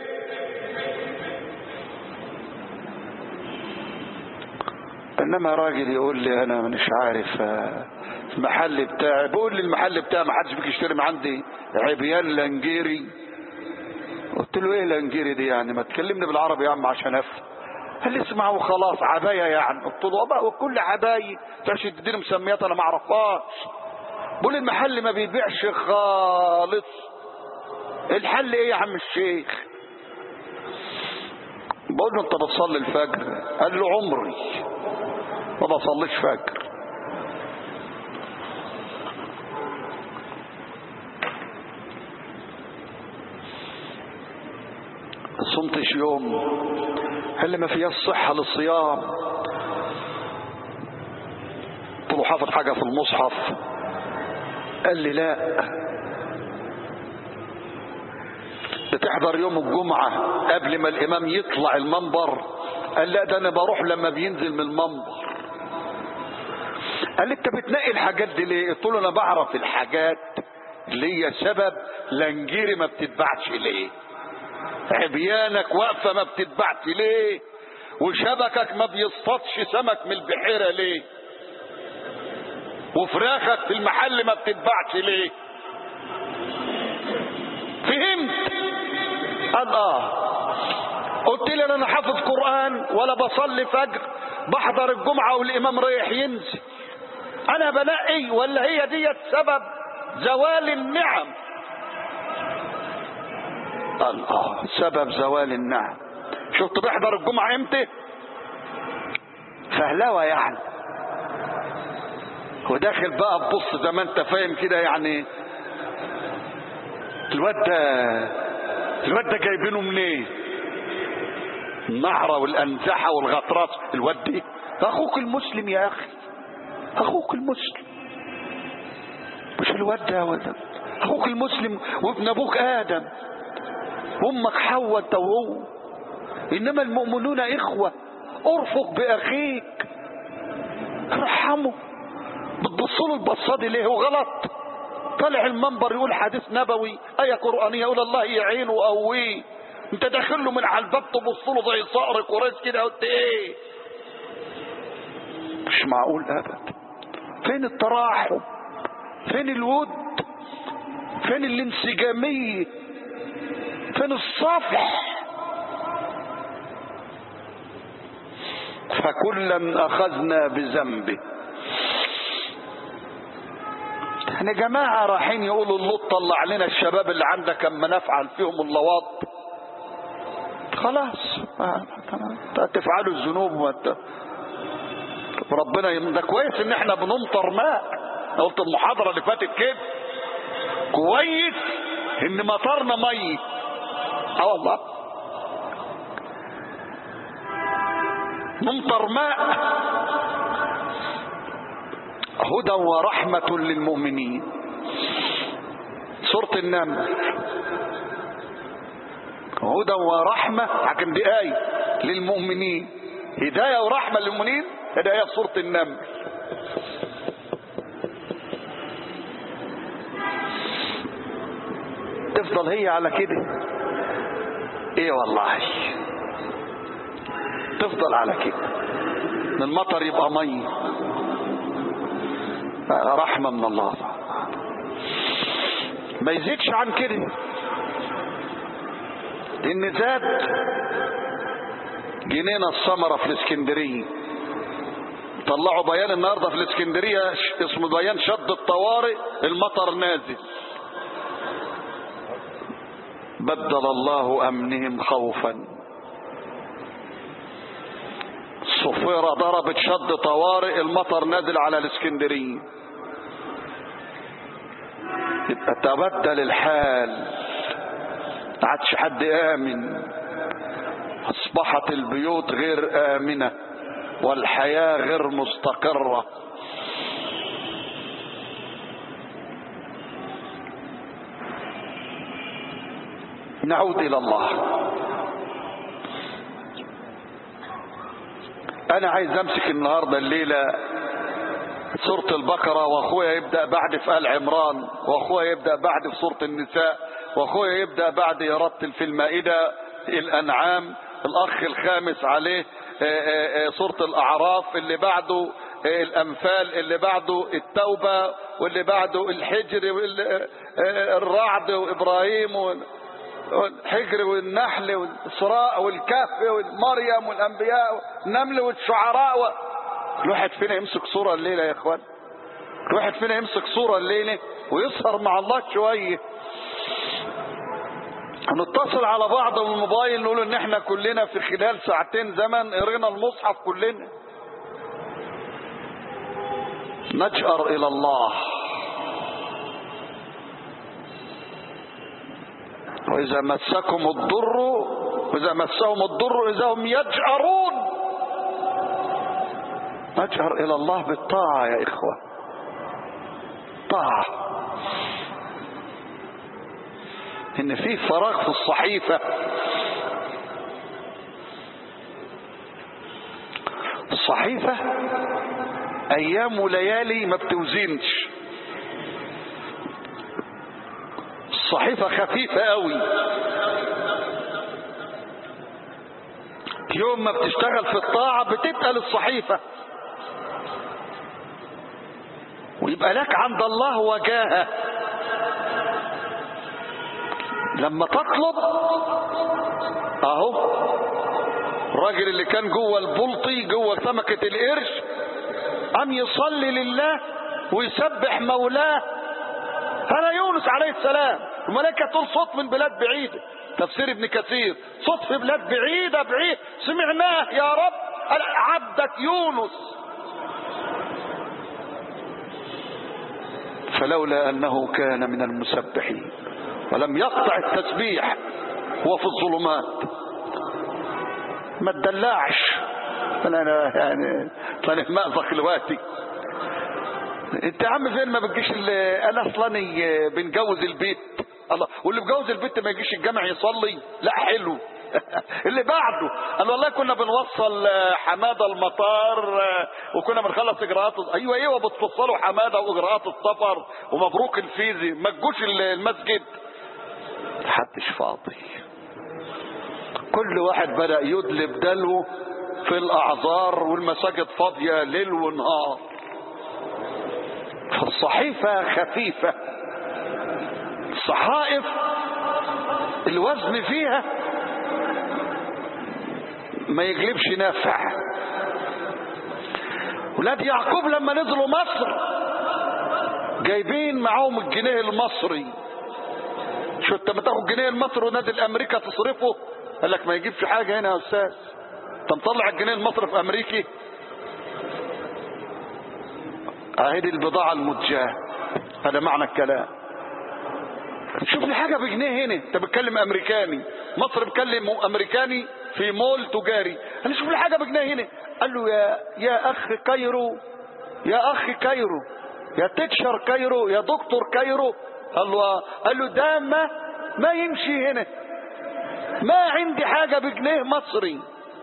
انما راجل يقول لي انا مش عارف المحل بتاعي بقول لي المحل بتاعي ما حدش بيجي يشتري من عندي عبيان لانجيري قلت له ايه لانجيري دي يعني ما تكلمني بالعربي يا عم عشان افهم قال لي اسمع وخلاص عبايه يعني قلت له بقى وكل عبايه تعرفش تديني مسميات انا ما اعرفهاش بقول المحل ما بيبيعش خالص الحل ايه يا عم الشيخ بقول له انت بتصلي الفجر قال له عمري ما بصليش فجر صمتش يوم قال لي ما فيهاش صحة للصيام قلت له حافظ حاجة في المصحف قال لي لا بتحضر يوم الجمعة قبل ما الإمام يطلع المنبر قال لا ده أنا بروح لما بينزل من المنبر قال لي أنت بتنقي الحاجات دي ليه؟ قلت له أنا بعرف الحاجات اللي هي سبب لنجيري ما بتتبعش ليه؟ عبيانك واقفة ما بتتبعش ليه؟ وشبكك ما بيصطادش سمك من البحيرة ليه؟ وفراخك في المحل ما بتتبعش ليه؟ فهمت؟ قال اه قلت لي انا حافظ قران ولا بصلي فجر بحضر الجمعه والامام رايح ينزل انا بنقي ولا هي ديت سبب زوال النعم قال اه سبب زوال النعم شفت بيحضر الجمعه امتى فهلوه يعني وداخل بقى تبص زي ما انت فاهم كده يعني الواد ده الواد ده جايبينه منين النعرة والأنزحة والغطرات الواد ده أخوك المسلم يا أخي أخوك المسلم مش الواد ده ولا أخوك المسلم وابن أبوك آدم وأمك حواء أنت وهو إنما المؤمنون إخوة ارفق بأخيك ارحمه بتبصوا له البصه دي ليه هو غلط طلع المنبر يقول حديث نبوي آية قرآنية يقول الله يعينه وقويه انت داخل له من على الباب تبص له زي صقر قريش كده قلت ايه مش معقول ابدا فين التراحم فين الود فين الانسجامية فين الصفح فكلا اخذنا بذنبه احنا جماعة رايحين يقولوا اللوط طلع لنا الشباب اللي عندك اما نفعل فيهم اللواط خلاص تفعلوا الذنوب وانت ربنا يم... ده كويس ان احنا بنمطر ماء قلت المحاضرة اللي فاتت كده كويس ان مطرنا مية اه والله نمطر ماء هدى ورحمة للمؤمنين سورة النمل هدى ورحمة حكم دي آية للمؤمنين هداية ورحمة للمؤمنين هداية في سورة النمل تفضل هي على كده ايه والله تفضل على كده المطر يبقى ميه رحمة من الله ما يزيدش عن كده لان زاد جنينة السمرة في الاسكندرية طلعوا بيان النهاردة في الاسكندرية اسمه بيان شد الطوارئ المطر نازل بدل الله امنهم خوفا الصفيرة ضربت شد طوارئ المطر نازل على الاسكندرية يبقى تبدل الحال ما عادش حد آمن أصبحت البيوت غير آمنة والحياة غير مستقرة نعود إلى الله أنا عايز أمسك النهاردة الليلة سورة البقرة وأخويا يبدأ بعد في آل عمران وأخويا يبدأ بعد في سورة النساء وأخويا يبدأ بعد يرتل في المائدة الأنعام الأخ الخامس عليه سورة الأعراف اللي بعده الأنفال اللي بعده التوبة واللي بعده الحجر والرعد وإبراهيم والحجر والنحل والإسراء والكهف والمريم والأنبياء والنمل والشعراء و... الواحد فينا يمسك صورة الليلة يا إخوان الواحد فينا يمسك صورة الليلة ويسهر مع الله شوية هنتصل على بعض من الموبايل نقول ان احنا كلنا في خلال ساعتين زمن قرينا المصحف كلنا نجأر الى الله واذا مسكم الضر واذا مسهم الضر اذا هم يجأرون نجأر الى الله بالطاعة يا اخوة طاعة ان في فراغ في الصحيفة الصحيفة ايام وليالي ما بتوزنش الصحيفة خفيفة قوي يوم ما بتشتغل في الطاعة بتتقل الصحيفة ويبقى لك عند الله وجاهه لما تطلب اهو الراجل اللي كان جوه البلطي جوه سمكة القرش قام يصلي لله ويسبح مولاه هذا يونس عليه السلام الملائكة تقول صوت من بلاد بعيدة تفسير ابن كثير صوت في بلاد بعيدة بعيد سمعناه يا رب عبدك يونس فلولا أنه كان من المسبحين ولم يقطع التسبيح هو في الظلمات ما تدلعش انا يعني طالع مأزق دلوقتي انت يا عم فين ما بتجيش انا اصلا بنجوز البيت الله واللي بجوز البيت ما يجيش الجامع يصلي لا حلو اللي بعده قال والله كنا بنوصل حماده المطار وكنا بنخلص اجراءات ايوه ايوه بتوصلوا حماده واجراءات السفر ومبروك الفيزي ما تجوش المسجد محدش فاضي كل واحد بدأ يدلب دلو في الأعذار والمساجد فاضية ليل ونهار فالصحيفة خفيفة صحائف الوزن فيها ما يجلبش نافع ولاد يعقوب لما نزلوا مصر جايبين معاهم الجنيه المصري شو انت ما تاخد الجنيه المصري ونازل امريكا تصرفه قال لك ما يجيبش حاجه هنا يا استاذ انت مطلع الجنيه المصري في امريكي اهي دي البضاعه المتجاه هذا معنى الكلام شوف لي حاجه بجنيه هنا انت بتكلم امريكاني مصر بتكلم امريكاني في مول تجاري قال لي شوف لي حاجه بجنيه هنا قال له يا يا اخ كايرو يا اخ كايرو يا تتشر كايرو يا دكتور كايرو قال له قال له ده ما ما يمشي هنا ما عندي حاجه بجنيه مصري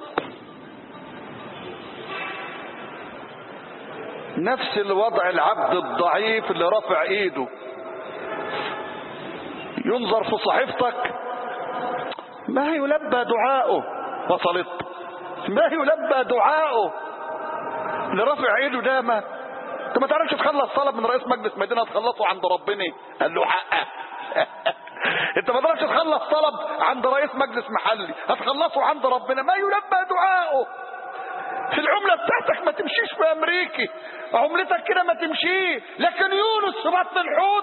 نفس الوضع العبد الضعيف اللي رافع ايده ينظر في صحيفتك ما يلبى دعاؤه وصلت ما يلبى دعاؤه اللي رافع ايده ده ما انت ما تعرفش تخلص طلب من رئيس مجلس مدينه تخلصه عند ربنا قال له حقه انت ما تعرفش تخلص طلب عند رئيس مجلس محلي هتخلصه عند ربنا ما يلبى دعاؤه في العملة بتاعتك ما تمشيش في امريكي عملتك كده ما تمشي لكن يونس في بطن الحوت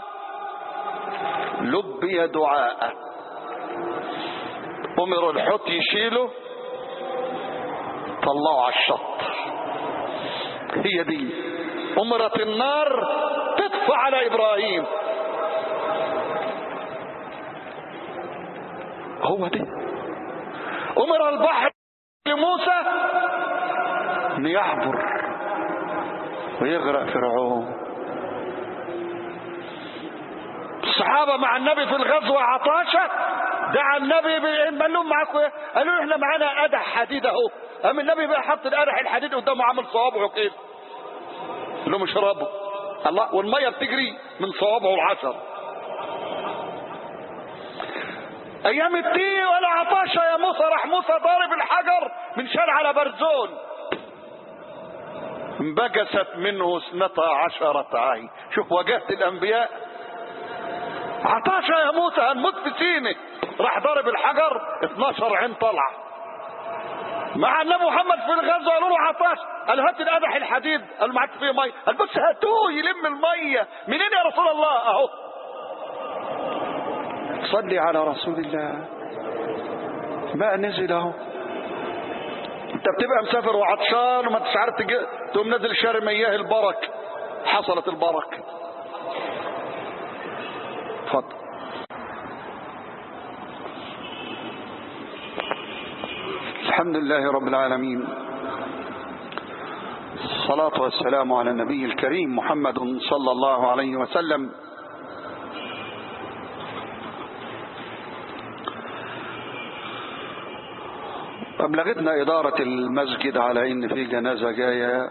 لبي دعاء امر الحوت يشيله طلعوا على الشط هي دي امرت النار تطفى على ابراهيم هو دي امر البحر لموسى ان يعبر ويغرق فرعون الصحابة مع النبي في الغزوة عطاشة دعا النبي قال لهم معاكم ايه؟ قالوا له احنا معانا قدح حديد اهو قام النبي بقى حط القدح الحديد قدامه عامل صوابعه كده قال لهم اشربوا الله والميه بتجري من صوابعه العشر ايام التيه ولا عطاشة يا موسى راح موسى ضارب الحجر من شارع على برزون انبجست منه اثنتا عشرة عين شوف واجهت الانبياء عطاشة يا موسى هنموت في سيني راح ضارب الحجر 12 عين طلع مع النبي محمد في الغزو قالوا له عطاش قال هات القدح الحديد قال معاك فيه ميه قال بس هاتوه يلم الميه منين يا رسول الله اهو صلي على رسول الله ما نزل اهو انت بتبقى مسافر وعطشان وما انتش عارف تجي تقوم نازل شاري مياه البرك حصلت البركه اتفضل الحمد لله رب العالمين الصلاة والسلام على النبي الكريم محمد صلى الله عليه وسلم أبلغتنا إدارة المسجد على إن في جنازة جاية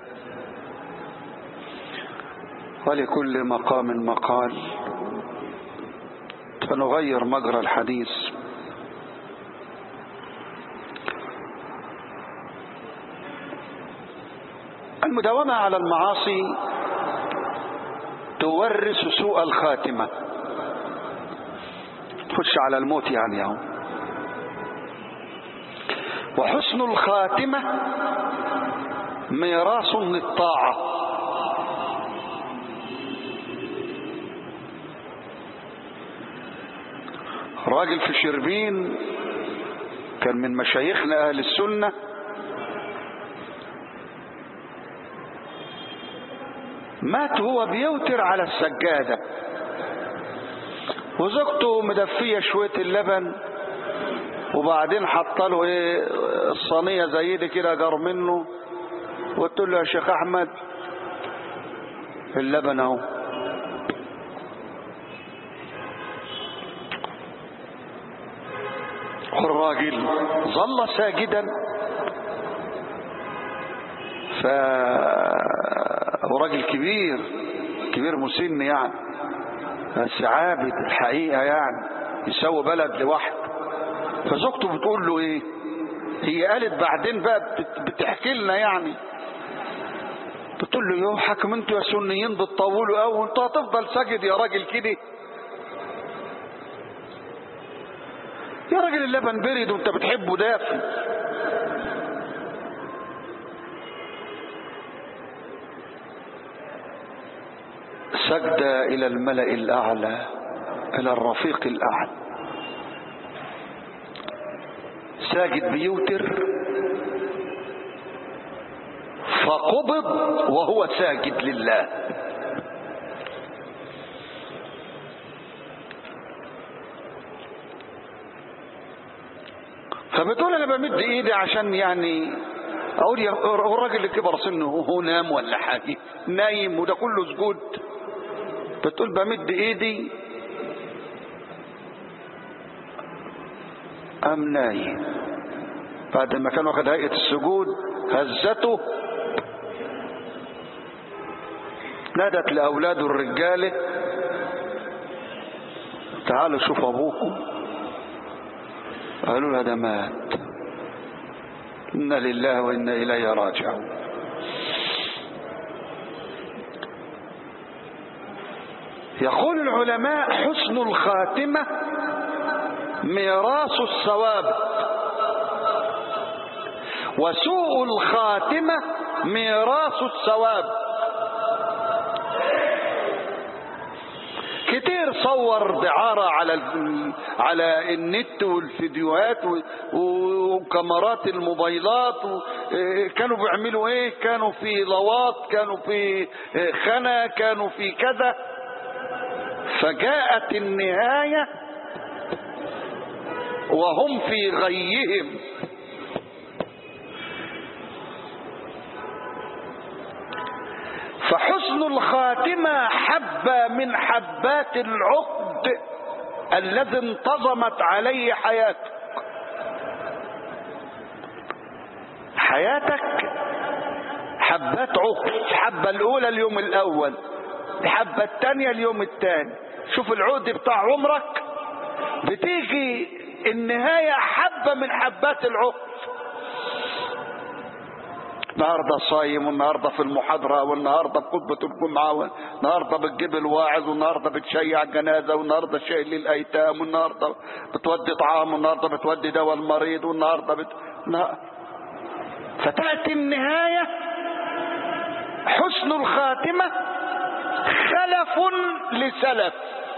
ولكل مقام مقال فنغير مجرى الحديث المداومة على المعاصي تورث سوء الخاتمة خش على الموت يعني اهو وحسن الخاتمة ميراث للطاعة راجل في شربين كان من مشايخنا أهل السنة مات هو بيوتر على السجادة وزوجته مدفية شوية اللبن وبعدين حط له ايه الصينية زي دي كده جار منه وقلت له يا شيخ احمد اللبن اهو الراجل ظل ساجدا ف هو راجل كبير كبير مسن يعني بس عابد الحقيقة يعني يسوي بلد لوحده فزوجته بتقول له ايه هي قالت بعدين بقى بتحكي لنا يعني بتقول له يو حكم انتوا يا سنيين بتطولوا قوي وانتوا هتفضل ساجد يا راجل كده يا راجل اللبن برد وانت بتحبه دافي سجد الى الملأ الاعلى الى الرفيق الاعلى ساجد بيوتر فقبض وهو ساجد لله فبتقول انا بمد ايدي عشان يعني اقول يا هو الراجل اللي كبر سنه هو نام ولا حاجه نايم وده كله سجود بتقول بمد ايدي قام نايم بعد ما كان واخد هيئه السجود هزته نادت لاولاده الرجاله تعالوا شوفوا ابوكم قالوا لها ده مات انا لله وانا اليه راجعون يقول العلماء حسن الخاتمه ميراث الثواب وسوء الخاتمه ميراث الثواب كتير صور دعارة على ال- على النت والفيديوهات و- وكاميرات الموبايلات و- إيه كانوا بيعملوا ايه كانوا في لواط كانوا في إيه خنا كانوا في كذا فجاءت النهاية وهم في غيهم فحسن الخاتمة حبة من حبات العقد الذي انتظمت عليه حياتك حياتك حبات عقد الحبة الأولى اليوم الأول الحبة الثانية اليوم الثاني شوف العقد بتاع عمرك بتيجي النهاية حبة من حبات العقد النهارده صايم والنهارده في المحاضره والنهارده في خطبه الجمعه والنهارده بتجيب الواعظ والنهارده بتشيع جنازه والنهارده شايل للايتام والنهارده بتودي طعام والنهارده بتودي دواء المريض والنهارده بت... نه- فتاتي النهايه حسن الخاتمه خلف لسلف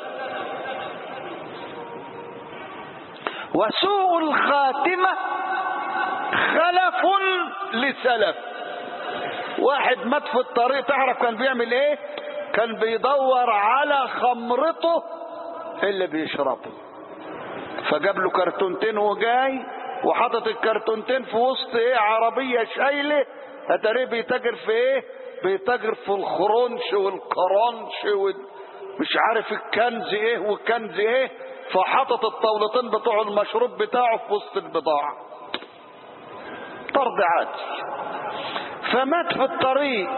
وسوء الخاتمه خلف لسلف واحد مات في الطريق تعرف كان بيعمل ايه كان بيدور على خمرته اللي بيشربه فجاب له كرتونتين وهو جاي وحاطط الكرتونتين في وسط ايه عربيه شايله اتاريه بيتاجر في ايه بيتاجر في الخرنش والكرنش وال... مش عارف الكنز ايه والكنز ايه فحاطط الطاولتين بتوع المشروب بتاعه في وسط البضاعه طرد عادي فمات في الطريق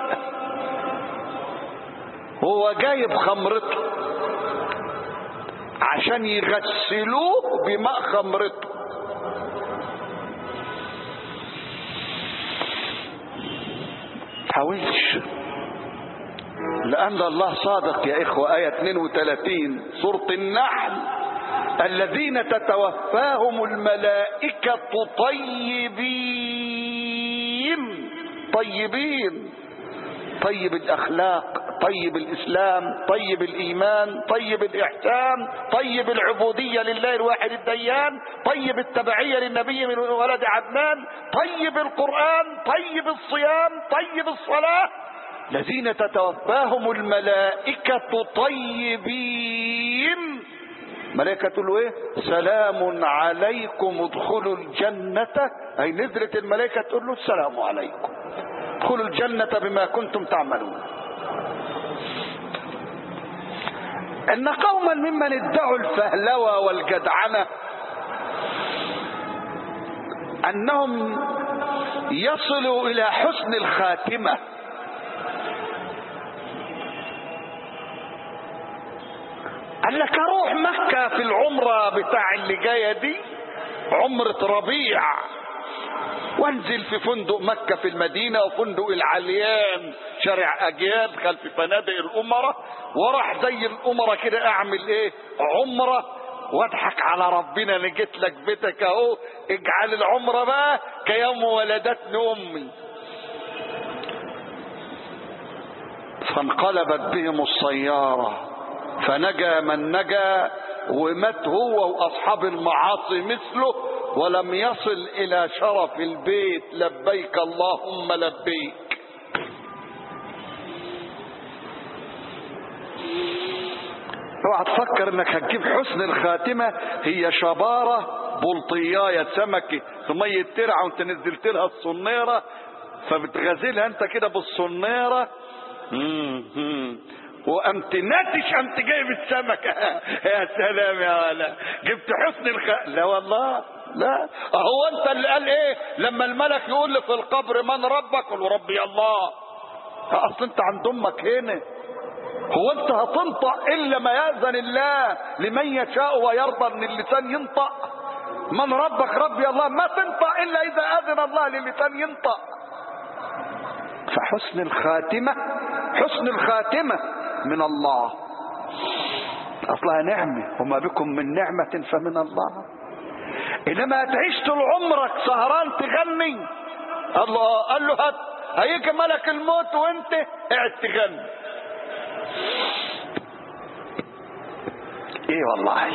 هو جايب خمرته عشان يغسلوه بماء خمرته حاولش لأن الله صادق يا إخوة آية 32 سورة النحل الذين تتوفاهم الملائكة طيبين طيبين طيب الأخلاق طيب الإسلام طيب الإيمان طيب الإحسان طيب العبودية لله الواحد الديان طيب التبعية للنبي من ولد عدنان طيب القرآن طيب الصيام طيب الصلاة الذين تتوفاهم الملائكة طيبين ملائكة تقول له ايه سلام عليكم ادخلوا الجنة اي نزلت الملائكة تقول له السلام عليكم ادخلوا الجنة بما كنتم تعملون ان قوما ممن ادعوا الفهلوة والجدعنة انهم يصلوا الى حسن الخاتمه قال لك اروح مكة في العمرة بتاع اللي جاية دي عمرة ربيع وانزل في فندق مكة في المدينة وفندق العليان شارع اجيال خلف فنادق الامراء وراح زي الامراء كده اعمل ايه عمرة واضحك على ربنا انا جيت لك بيتك اهو اجعل العمره بقى كيوم ولدتني امي فانقلبت بهم السياره فنجا من نجا ومات هو واصحاب المعاصي مثله ولم يصل الى شرف البيت لبيك اللهم لبيك اوعى تفكر انك هتجيب حسن الخاتمه هي شباره بلطيايه سمكه في ميه ترعه وانت نزلت لها الصنيره فبتغازلها انت كده بالصنيره وقمت ناتش قمت جايب السمكه يا سلام يا ولا جبت حسن الخ لا والله لا هو انت اللي قال ايه لما الملك يقول لي في القبر من ربك قل ربي الله اصل انت عند امك هنا هو انت هتنطق الا ما ياذن الله لمن يشاء ويرضى ان اللسان ينطق من ربك ربي الله ما تنطق الا اذا اذن الله للسان ينطق فحسن الخاتمه حسن الخاتمه من الله اصلها نعمه وما بكم من نعمه فمن الله انما تعيش طول عمرك سهران تغني الله قال له هات هيجي ملك الموت وانت قاعد تغني ايه والله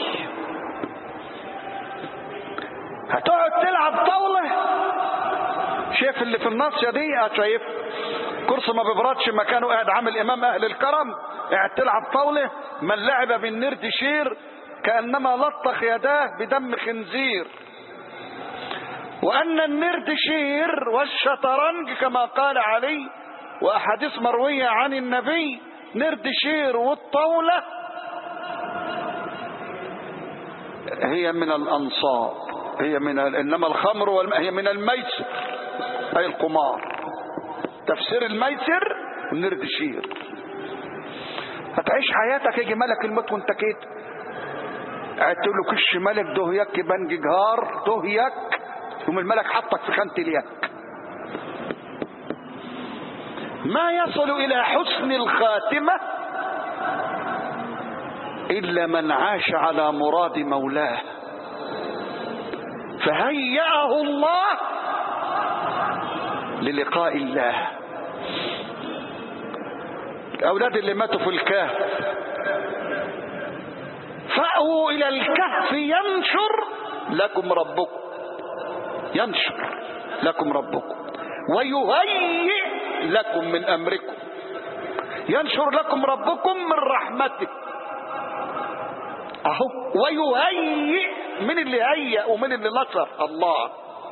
هتقعد تلعب طاوله شايف اللي في الناصيه دي شايف كرسي ما بيبردش مكانه قاعد عامل امام اهل الكرم قاعد تلعب طاوله من لعب بالنرد شير كانما لطخ يداه بدم خنزير وان النرد شير والشطرنج كما قال علي واحاديث مرويه عن النبي نرد شير والطاوله هي من الانصاب هي من ال... انما الخمر والم... هي من الميسر اي القمار تفسير الميسر ونرد شير هتعيش حياتك يجي ملك الموت وانت كده قاعد تقول له كش ملك دهيك بنج جهار دهيك يوم الملك حطك في خانة اليك ما يصل الى حسن الخاتمة الا من عاش على مراد مولاه فهيأه الله للقاء الله الاولاد اللي ماتوا في الكهف فأووا الى الكهف ينشر لكم ربكم ينشر لكم ربكم ويهيئ لكم من امركم ينشر لكم ربكم من رحمته اهو ويهيئ من اللي هيئ ومن اللي نصر الله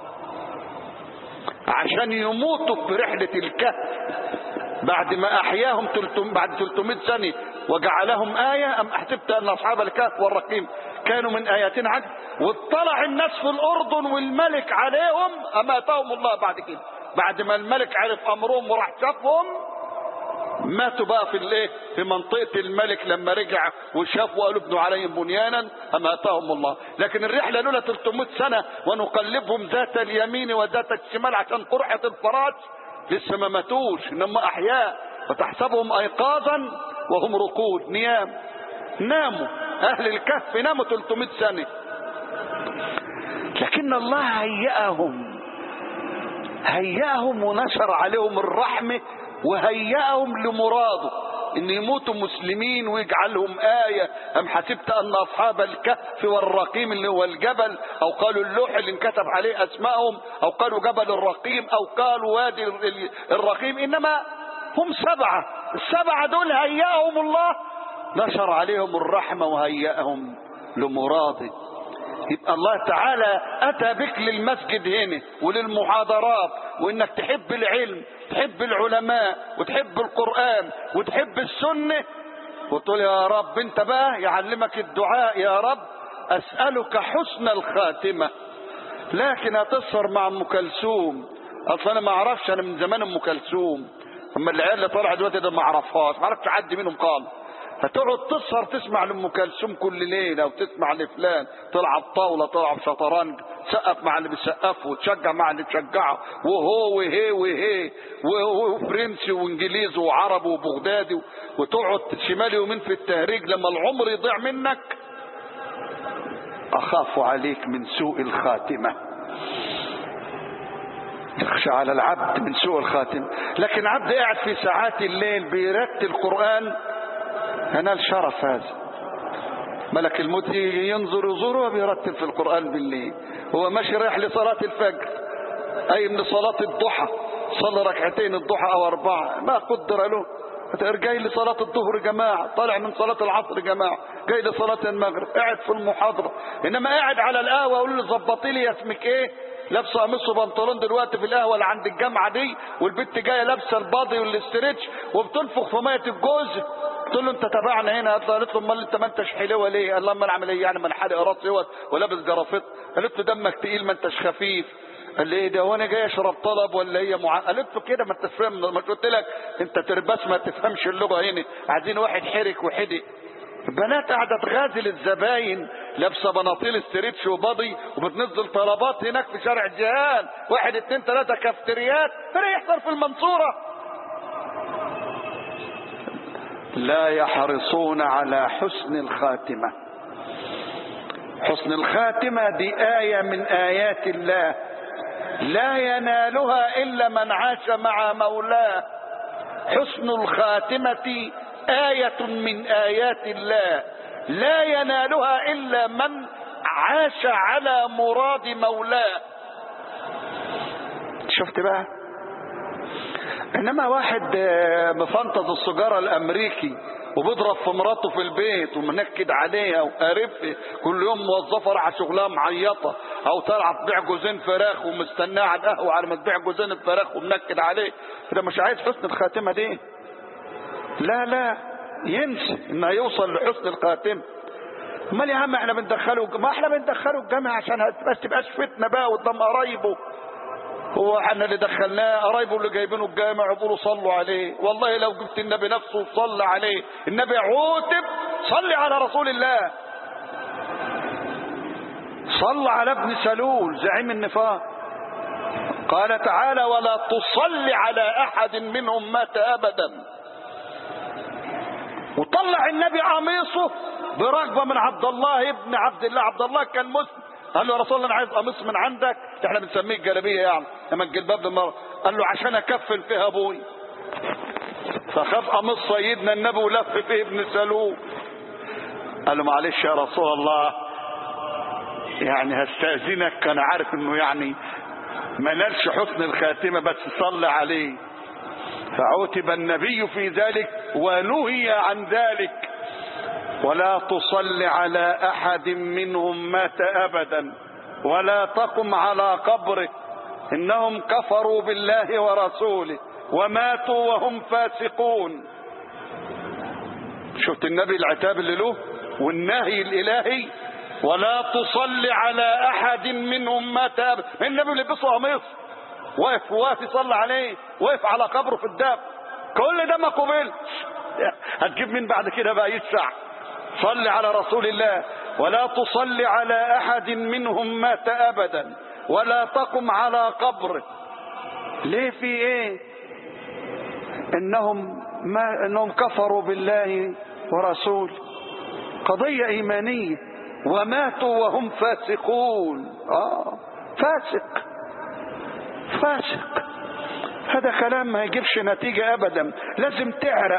عشان يموتوا في رحلة الكهف بعد ما احياهم تلتم بعد 300 سنة وجعلهم آية أم حسبت أن أصحاب الكهف والرقيم كانوا من آياتنا عجب واطلع الناس في الأردن والملك عليهم أماتهم الله بعد كده بعد ما الملك عرف أمرهم وراح شافهم ماتوا بقى في الايه في منطقة الملك لما رجع وشافوا قالوا ابنوا عليهم بنيانا أماتهم الله لكن الرحلة لولا 300 سنة ونقلبهم ذات اليمين وذات الشمال عشان قرحة الفراش لسه ما ماتوش انما احياء وتحسبهم ايقاظا وهم رقود نيام ناموا اهل الكهف ناموا 300 سنة لكن الله هيأهم هيأهم ونشر عليهم الرحمة وهيأهم لمراده ان يموتوا مسلمين ويجعلهم آية ام حسبت ان اصحاب الكهف والرقيم اللي هو الجبل او قالوا اللوح اللي انكتب عليه اسمائهم او قالوا جبل الرقيم او قالوا وادي الرقيم انما هم سبعة السبعة دول هيأهم الله نشر عليهم الرحمة وهيأهم لمراده يبقى الله تعالى اتى بك للمسجد هنا وللمحاضرات وانك تحب العلم تحب العلماء وتحب القرآن وتحب السنة وتقول يا رب انت بقى يعلمك الدعاء يا رب اسألك حسن الخاتمة لكن هتسهر مع ام كلثوم اصل انا ما اعرفش انا من زمان ام كلثوم اما العيال اللي طالعه دلوقتي ده ما اعرفهاش ما اعرفش حد منهم قال هتقعد تسهر تسمع لام كلثوم كل ليله وتسمع لفلان تلعب طاوله تلعب شطرنج تسقف مع اللي بيسقفه وتشجع مع اللي تشجعه وهو وهي وهي وفرنسي وانجليزي وعربي وبغدادي وتقعد شمال يومين في التهريج لما العمر يضيع منك أخاف عليك من سوء الخاتمة يخشى على العبد من سوء الخاتمة لكن عبد قاعد في ساعات الليل بيرتل القرآن ينال شرف هذا ملك الموت ينظر يزوره وبيرتل في القرآن بالليل هو ماشي رايح لصلاة الفجر أي من صلاة الضحى صلى ركعتين الضحى أو أربعة ما قدر له جاي لصلاة الظهر جماعة طالع من صلاة العصر جماعة جاي لصلاة المغرب قاعد في المحاضرة إنما قاعد على القهوة أقول له ظبطي لي اسمك إيه لابسه قميص وبنطلون دلوقتي في القهوه اللي عند الجامعه دي والبنت جايه لابسه الباضي والاسترتش وبتنفخ في ميه الجوز قلت له انت تابعنا هنا قالت له امال انت ما انتش حلوه ليه؟ قال لها امال اعمل ايه يعني ما انا حالق راسي ولابس جرافيط قالت له دمك تقيل ما انتش خفيف قال لي ايه ده وانا جاي اشرب طلب ولا هي مع... قالت له كده ما انتش فاهم ما قلت لك انت ترباس ما تفهمش اللغه هنا عايزين واحد حرك وحدق بنات قاعده تغازل الزباين لابسه بناطيل استريتش وباضي وبتنزل طلبات هناك في شارع الجهان واحد اتنين تلاته كافتريات فين يحصل في المنصوره لا يحرصون على حسن الخاتمه حسن الخاتمه دي ايه من ايات الله لا ينالها الا من عاش مع مولاه حسن الخاتمه ايه من ايات الله لا ينالها الا من عاش على مراد مولاه شفت بقى انما واحد مفنطز السجاره الامريكي وبيضرب في مراته في البيت ومنكد عليها وقارفها كل يوم موظفه راح شغلها معيطه او طالعه تبيع جوزين فراخ ومستناها على القهوه على ما تبيع جوزين الفراخ ومنكد عليه ده مش عايز حسن الخاتمه دي لا لا ينسى انه يوصل لحسن الخاتمه امال يا عم احنا بندخله ما احنا بندخله الجامع عشان بس تبقاش فتنه بقى قدام قرايبه هو احنا اللي دخلناه قرايبه اللي جايبينه الجامع يقولوا صلوا عليه والله لو جبت النبي نفسه وصلى عليه النبي عوتب صلي على رسول الله صلى على ابن سلول زعيم النفاق قال تعالى ولا تصل على احد منهم مات ابدا وطلع النبي قميصه برغبه من عبد الله ابن عبد الله عبد الله كان مسلم قال له يا رسول الله انا عايز قميص من عندك احنا بنسميه الجلابيه يعني لما الجلباب بالمره قال له عشان اكفل فيها ابوي فخد قميص سيدنا النبي ولف فيه ابن سلول قال له معلش يا رسول الله يعني هستأذنك كان عارف انه يعني ما نالش حسن الخاتمه بس صلى عليه فعوتب النبي في ذلك ونهي عن ذلك ولا تصل على احد منهم مات ابدا ولا تقم على قبره انهم كفروا بالله ورسوله وماتوا وهم فاسقون شفت النبي العتاب اللي له والنهي الالهي ولا تصل على احد منهم مات ابدا النبي اللي بيصلى قميص واقف واقف يصلي عليه واقف على قبره في الداب كل ده ما قبلش هتجيب مين بعد كده بقى يدفع صل على رسول الله ولا تصل على احد منهم مات ابدا ولا تقم على قبره ليه في ايه انهم ما انهم كفروا بالله ورسوله قضيه ايمانيه وماتوا وهم فاسقون اه فاسق فاسق هذا كلام ما يجيبش نتيجة أبدا لازم تعرق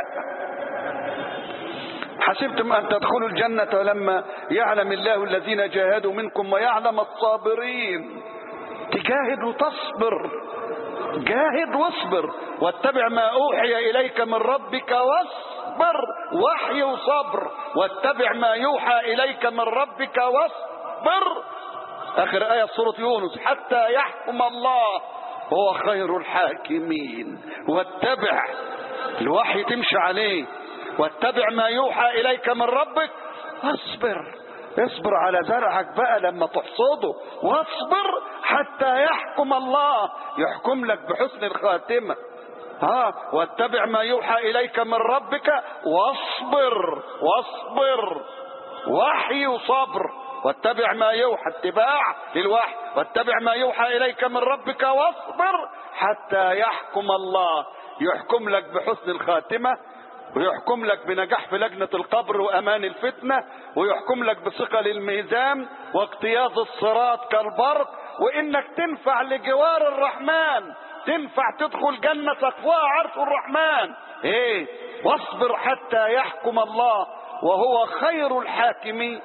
حسبتم أن تدخلوا الجنة لما يعلم الله الذين جاهدوا منكم ويعلم الصابرين تجاهد وتصبر جاهد واصبر واتبع ما أوحي إليك من ربك واصبر وحي وصبر واتبع ما يوحى إليك من ربك واصبر آخر آية سورة يونس حتى يحكم الله هو خير الحاكمين واتبع الوحي تمشي عليه واتبع ما يوحى إليك من ربك واصبر اصبر على زرعك بقى لما تحصده واصبر حتى يحكم الله يحكم لك بحسن الخاتمة ها واتبع ما يوحى إليك من ربك واصبر واصبر وحي وصبر واتبع ما يوحى اتباع للوحي واتبع ما يوحى إليك من ربك واصبر حتى يحكم الله يحكم لك بحسن الخاتمة ويحكم لك بنجاح في لجنة القبر وأمان الفتنة ويحكم لك بثقل الميزان واقتياض الصراط كالبرق وإنك تنفع لجوار الرحمن تنفع تدخل جنة سقفها عرش الرحمن ايه واصبر حتى يحكم الله وهو خير الحاكمين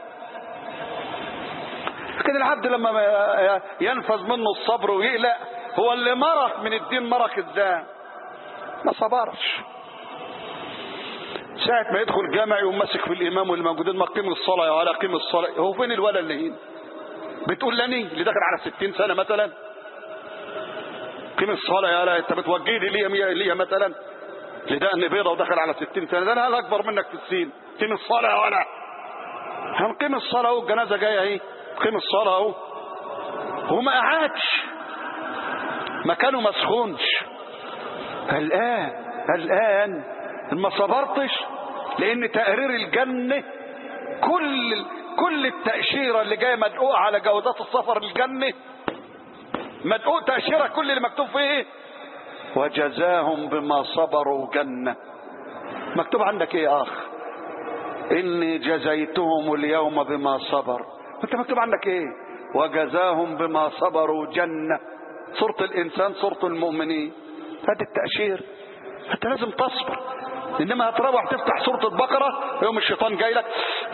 لكن العبد لما ينفذ منه الصبر ويقلق هو اللي مرق من الدين مرق ازاي ما صبرش ساعة ما يدخل جامع يقوم ماسك في الإمام واللي موجودين ما قيم الصلاة يا ولا قيم الصلاة هو فين الولد اللي هنا بتقول لني اللي داخل على 60 سنة مثلا قيم الصلاة يا لا انت بتوجهني ليا ليا مثلا لدقن بيضة ودخل على 60 سنة ده انا اكبر منك في السين قيم الصلاة يا ولا هنقيم الصلاة اهو الجنازة جاية اهي قيم الصلاة اهو هو ما قعدش مكانه ما سخنش الآن الآن ما صبرتش لأن تقرير الجنة كل كل التأشيرة اللي جاية مدقوقة على جوازات السفر للجنة مدقوق تأشيرة كل اللي مكتوب فيه ايه وجزاهم بما صبروا جنة مكتوب عندك ايه يا اخ اني جزيتهم اليوم بما صبر انت مكتوب عندك ايه وجزاهم بما صبروا جنة صورة الانسان صورة المؤمنين هذا التأشير انت لازم تصبر انما هتروح تفتح سورة البقرة يوم الشيطان جاي لك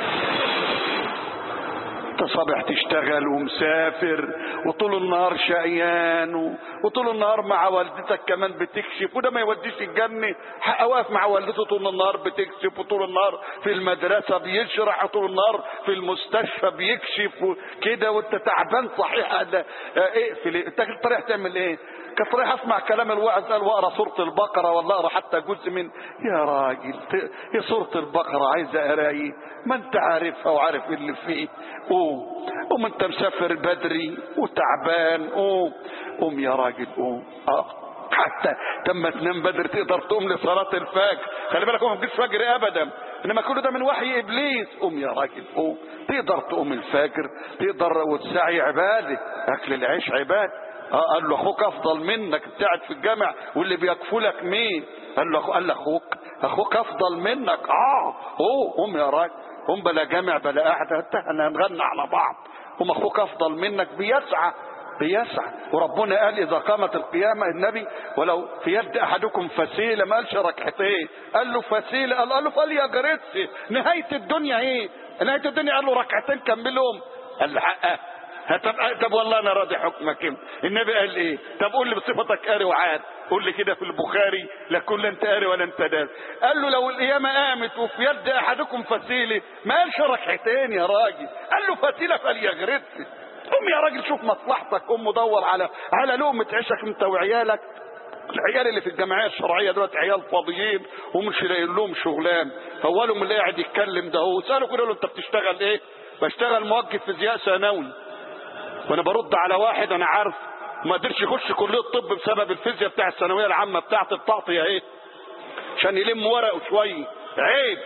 تصبح تشتغل ومسافر وطول النهار شقيان وطول النهار مع والدتك كمان بتكشف وده ما يوديش الجنة حق واقف مع والدته طول النهار بتكشف وطول النهار في المدرسة بيشرح وطول النهار في المستشفى بيكشف كده وانت تعبان صحيح اقفل انت كنت رايح تعمل ايه؟ كنت رايح اسمع كلام الواعظ قال واقرا سوره البقره ولا اقرا حتى جزء من يا راجل يا سوره البقره عايزه قرايه ما انت عارفها وعارف اللي فيه قوم قوم انت مسافر بدري وتعبان قوم قوم يا راجل قوم اه حتى تم تنام بدري تقدر تقوم لصلاة الفجر خلي بالك هو ما بيجيش فجر ابدا انما كل ده من وحي ابليس قوم يا راجل قوم تقدر تقوم الفجر تقدر والسعي عباده اكل العيش عباده اه قال له اخوك افضل منك بتاعت في الجامع واللي بيكفلك مين قال له قال له اخوك اخوك افضل منك اه هو قوم يا راجل قوم بلا جامع بلا قعده احنا هنغنى على بعض قوم اخوك افضل منك بيسعى بيسعى وربنا قال اذا قامت القيامه النبي ولو في يد احدكم فسيله ما قالش ركعتين قال له فسيله قال له فليجرس نهايه الدنيا ايه نهايه الدنيا قال له ركعتين كملهم قال له حقه طب طب والله انا راضي حكمك انت النبي قال ايه طب قول لي بصفتك قاري وعاد قول لي كده في البخاري لا كل انت قاري ولا انت داري قال له لو القيامه قامت وفي يد احدكم فسيله ما قالش ركعتين يا راجل قال له فسيله فليغرس قوم يا راجل شوف مصلحتك قوم دور على على لقمه عيشك انت وعيالك العيال اللي في الجمعيه الشرعيه دلوقتي عيال فاضيين ومش لاقيين لهم شغلان اولهم اللي قاعد يتكلم ده هو ساله كده له انت بتشتغل ايه بشتغل موجه فيزياء ثانوي وانا برد على واحد انا عارف ما قدرش يخش كليه الطب بسبب الفيزياء بتاع الثانويه العامه بتاعت التعطيه اهي عشان يلم ورقه شويه عيب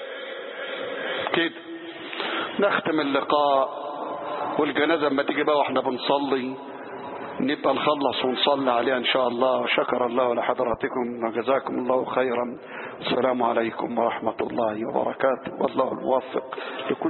كده نختم اللقاء والجنازه اما تيجي بقى واحنا بنصلي نبقى نخلص ونصلي عليها ان شاء الله شكر الله لحضراتكم وجزاكم الله خيرا السلام عليكم ورحمه الله وبركاته والله الموفق لكل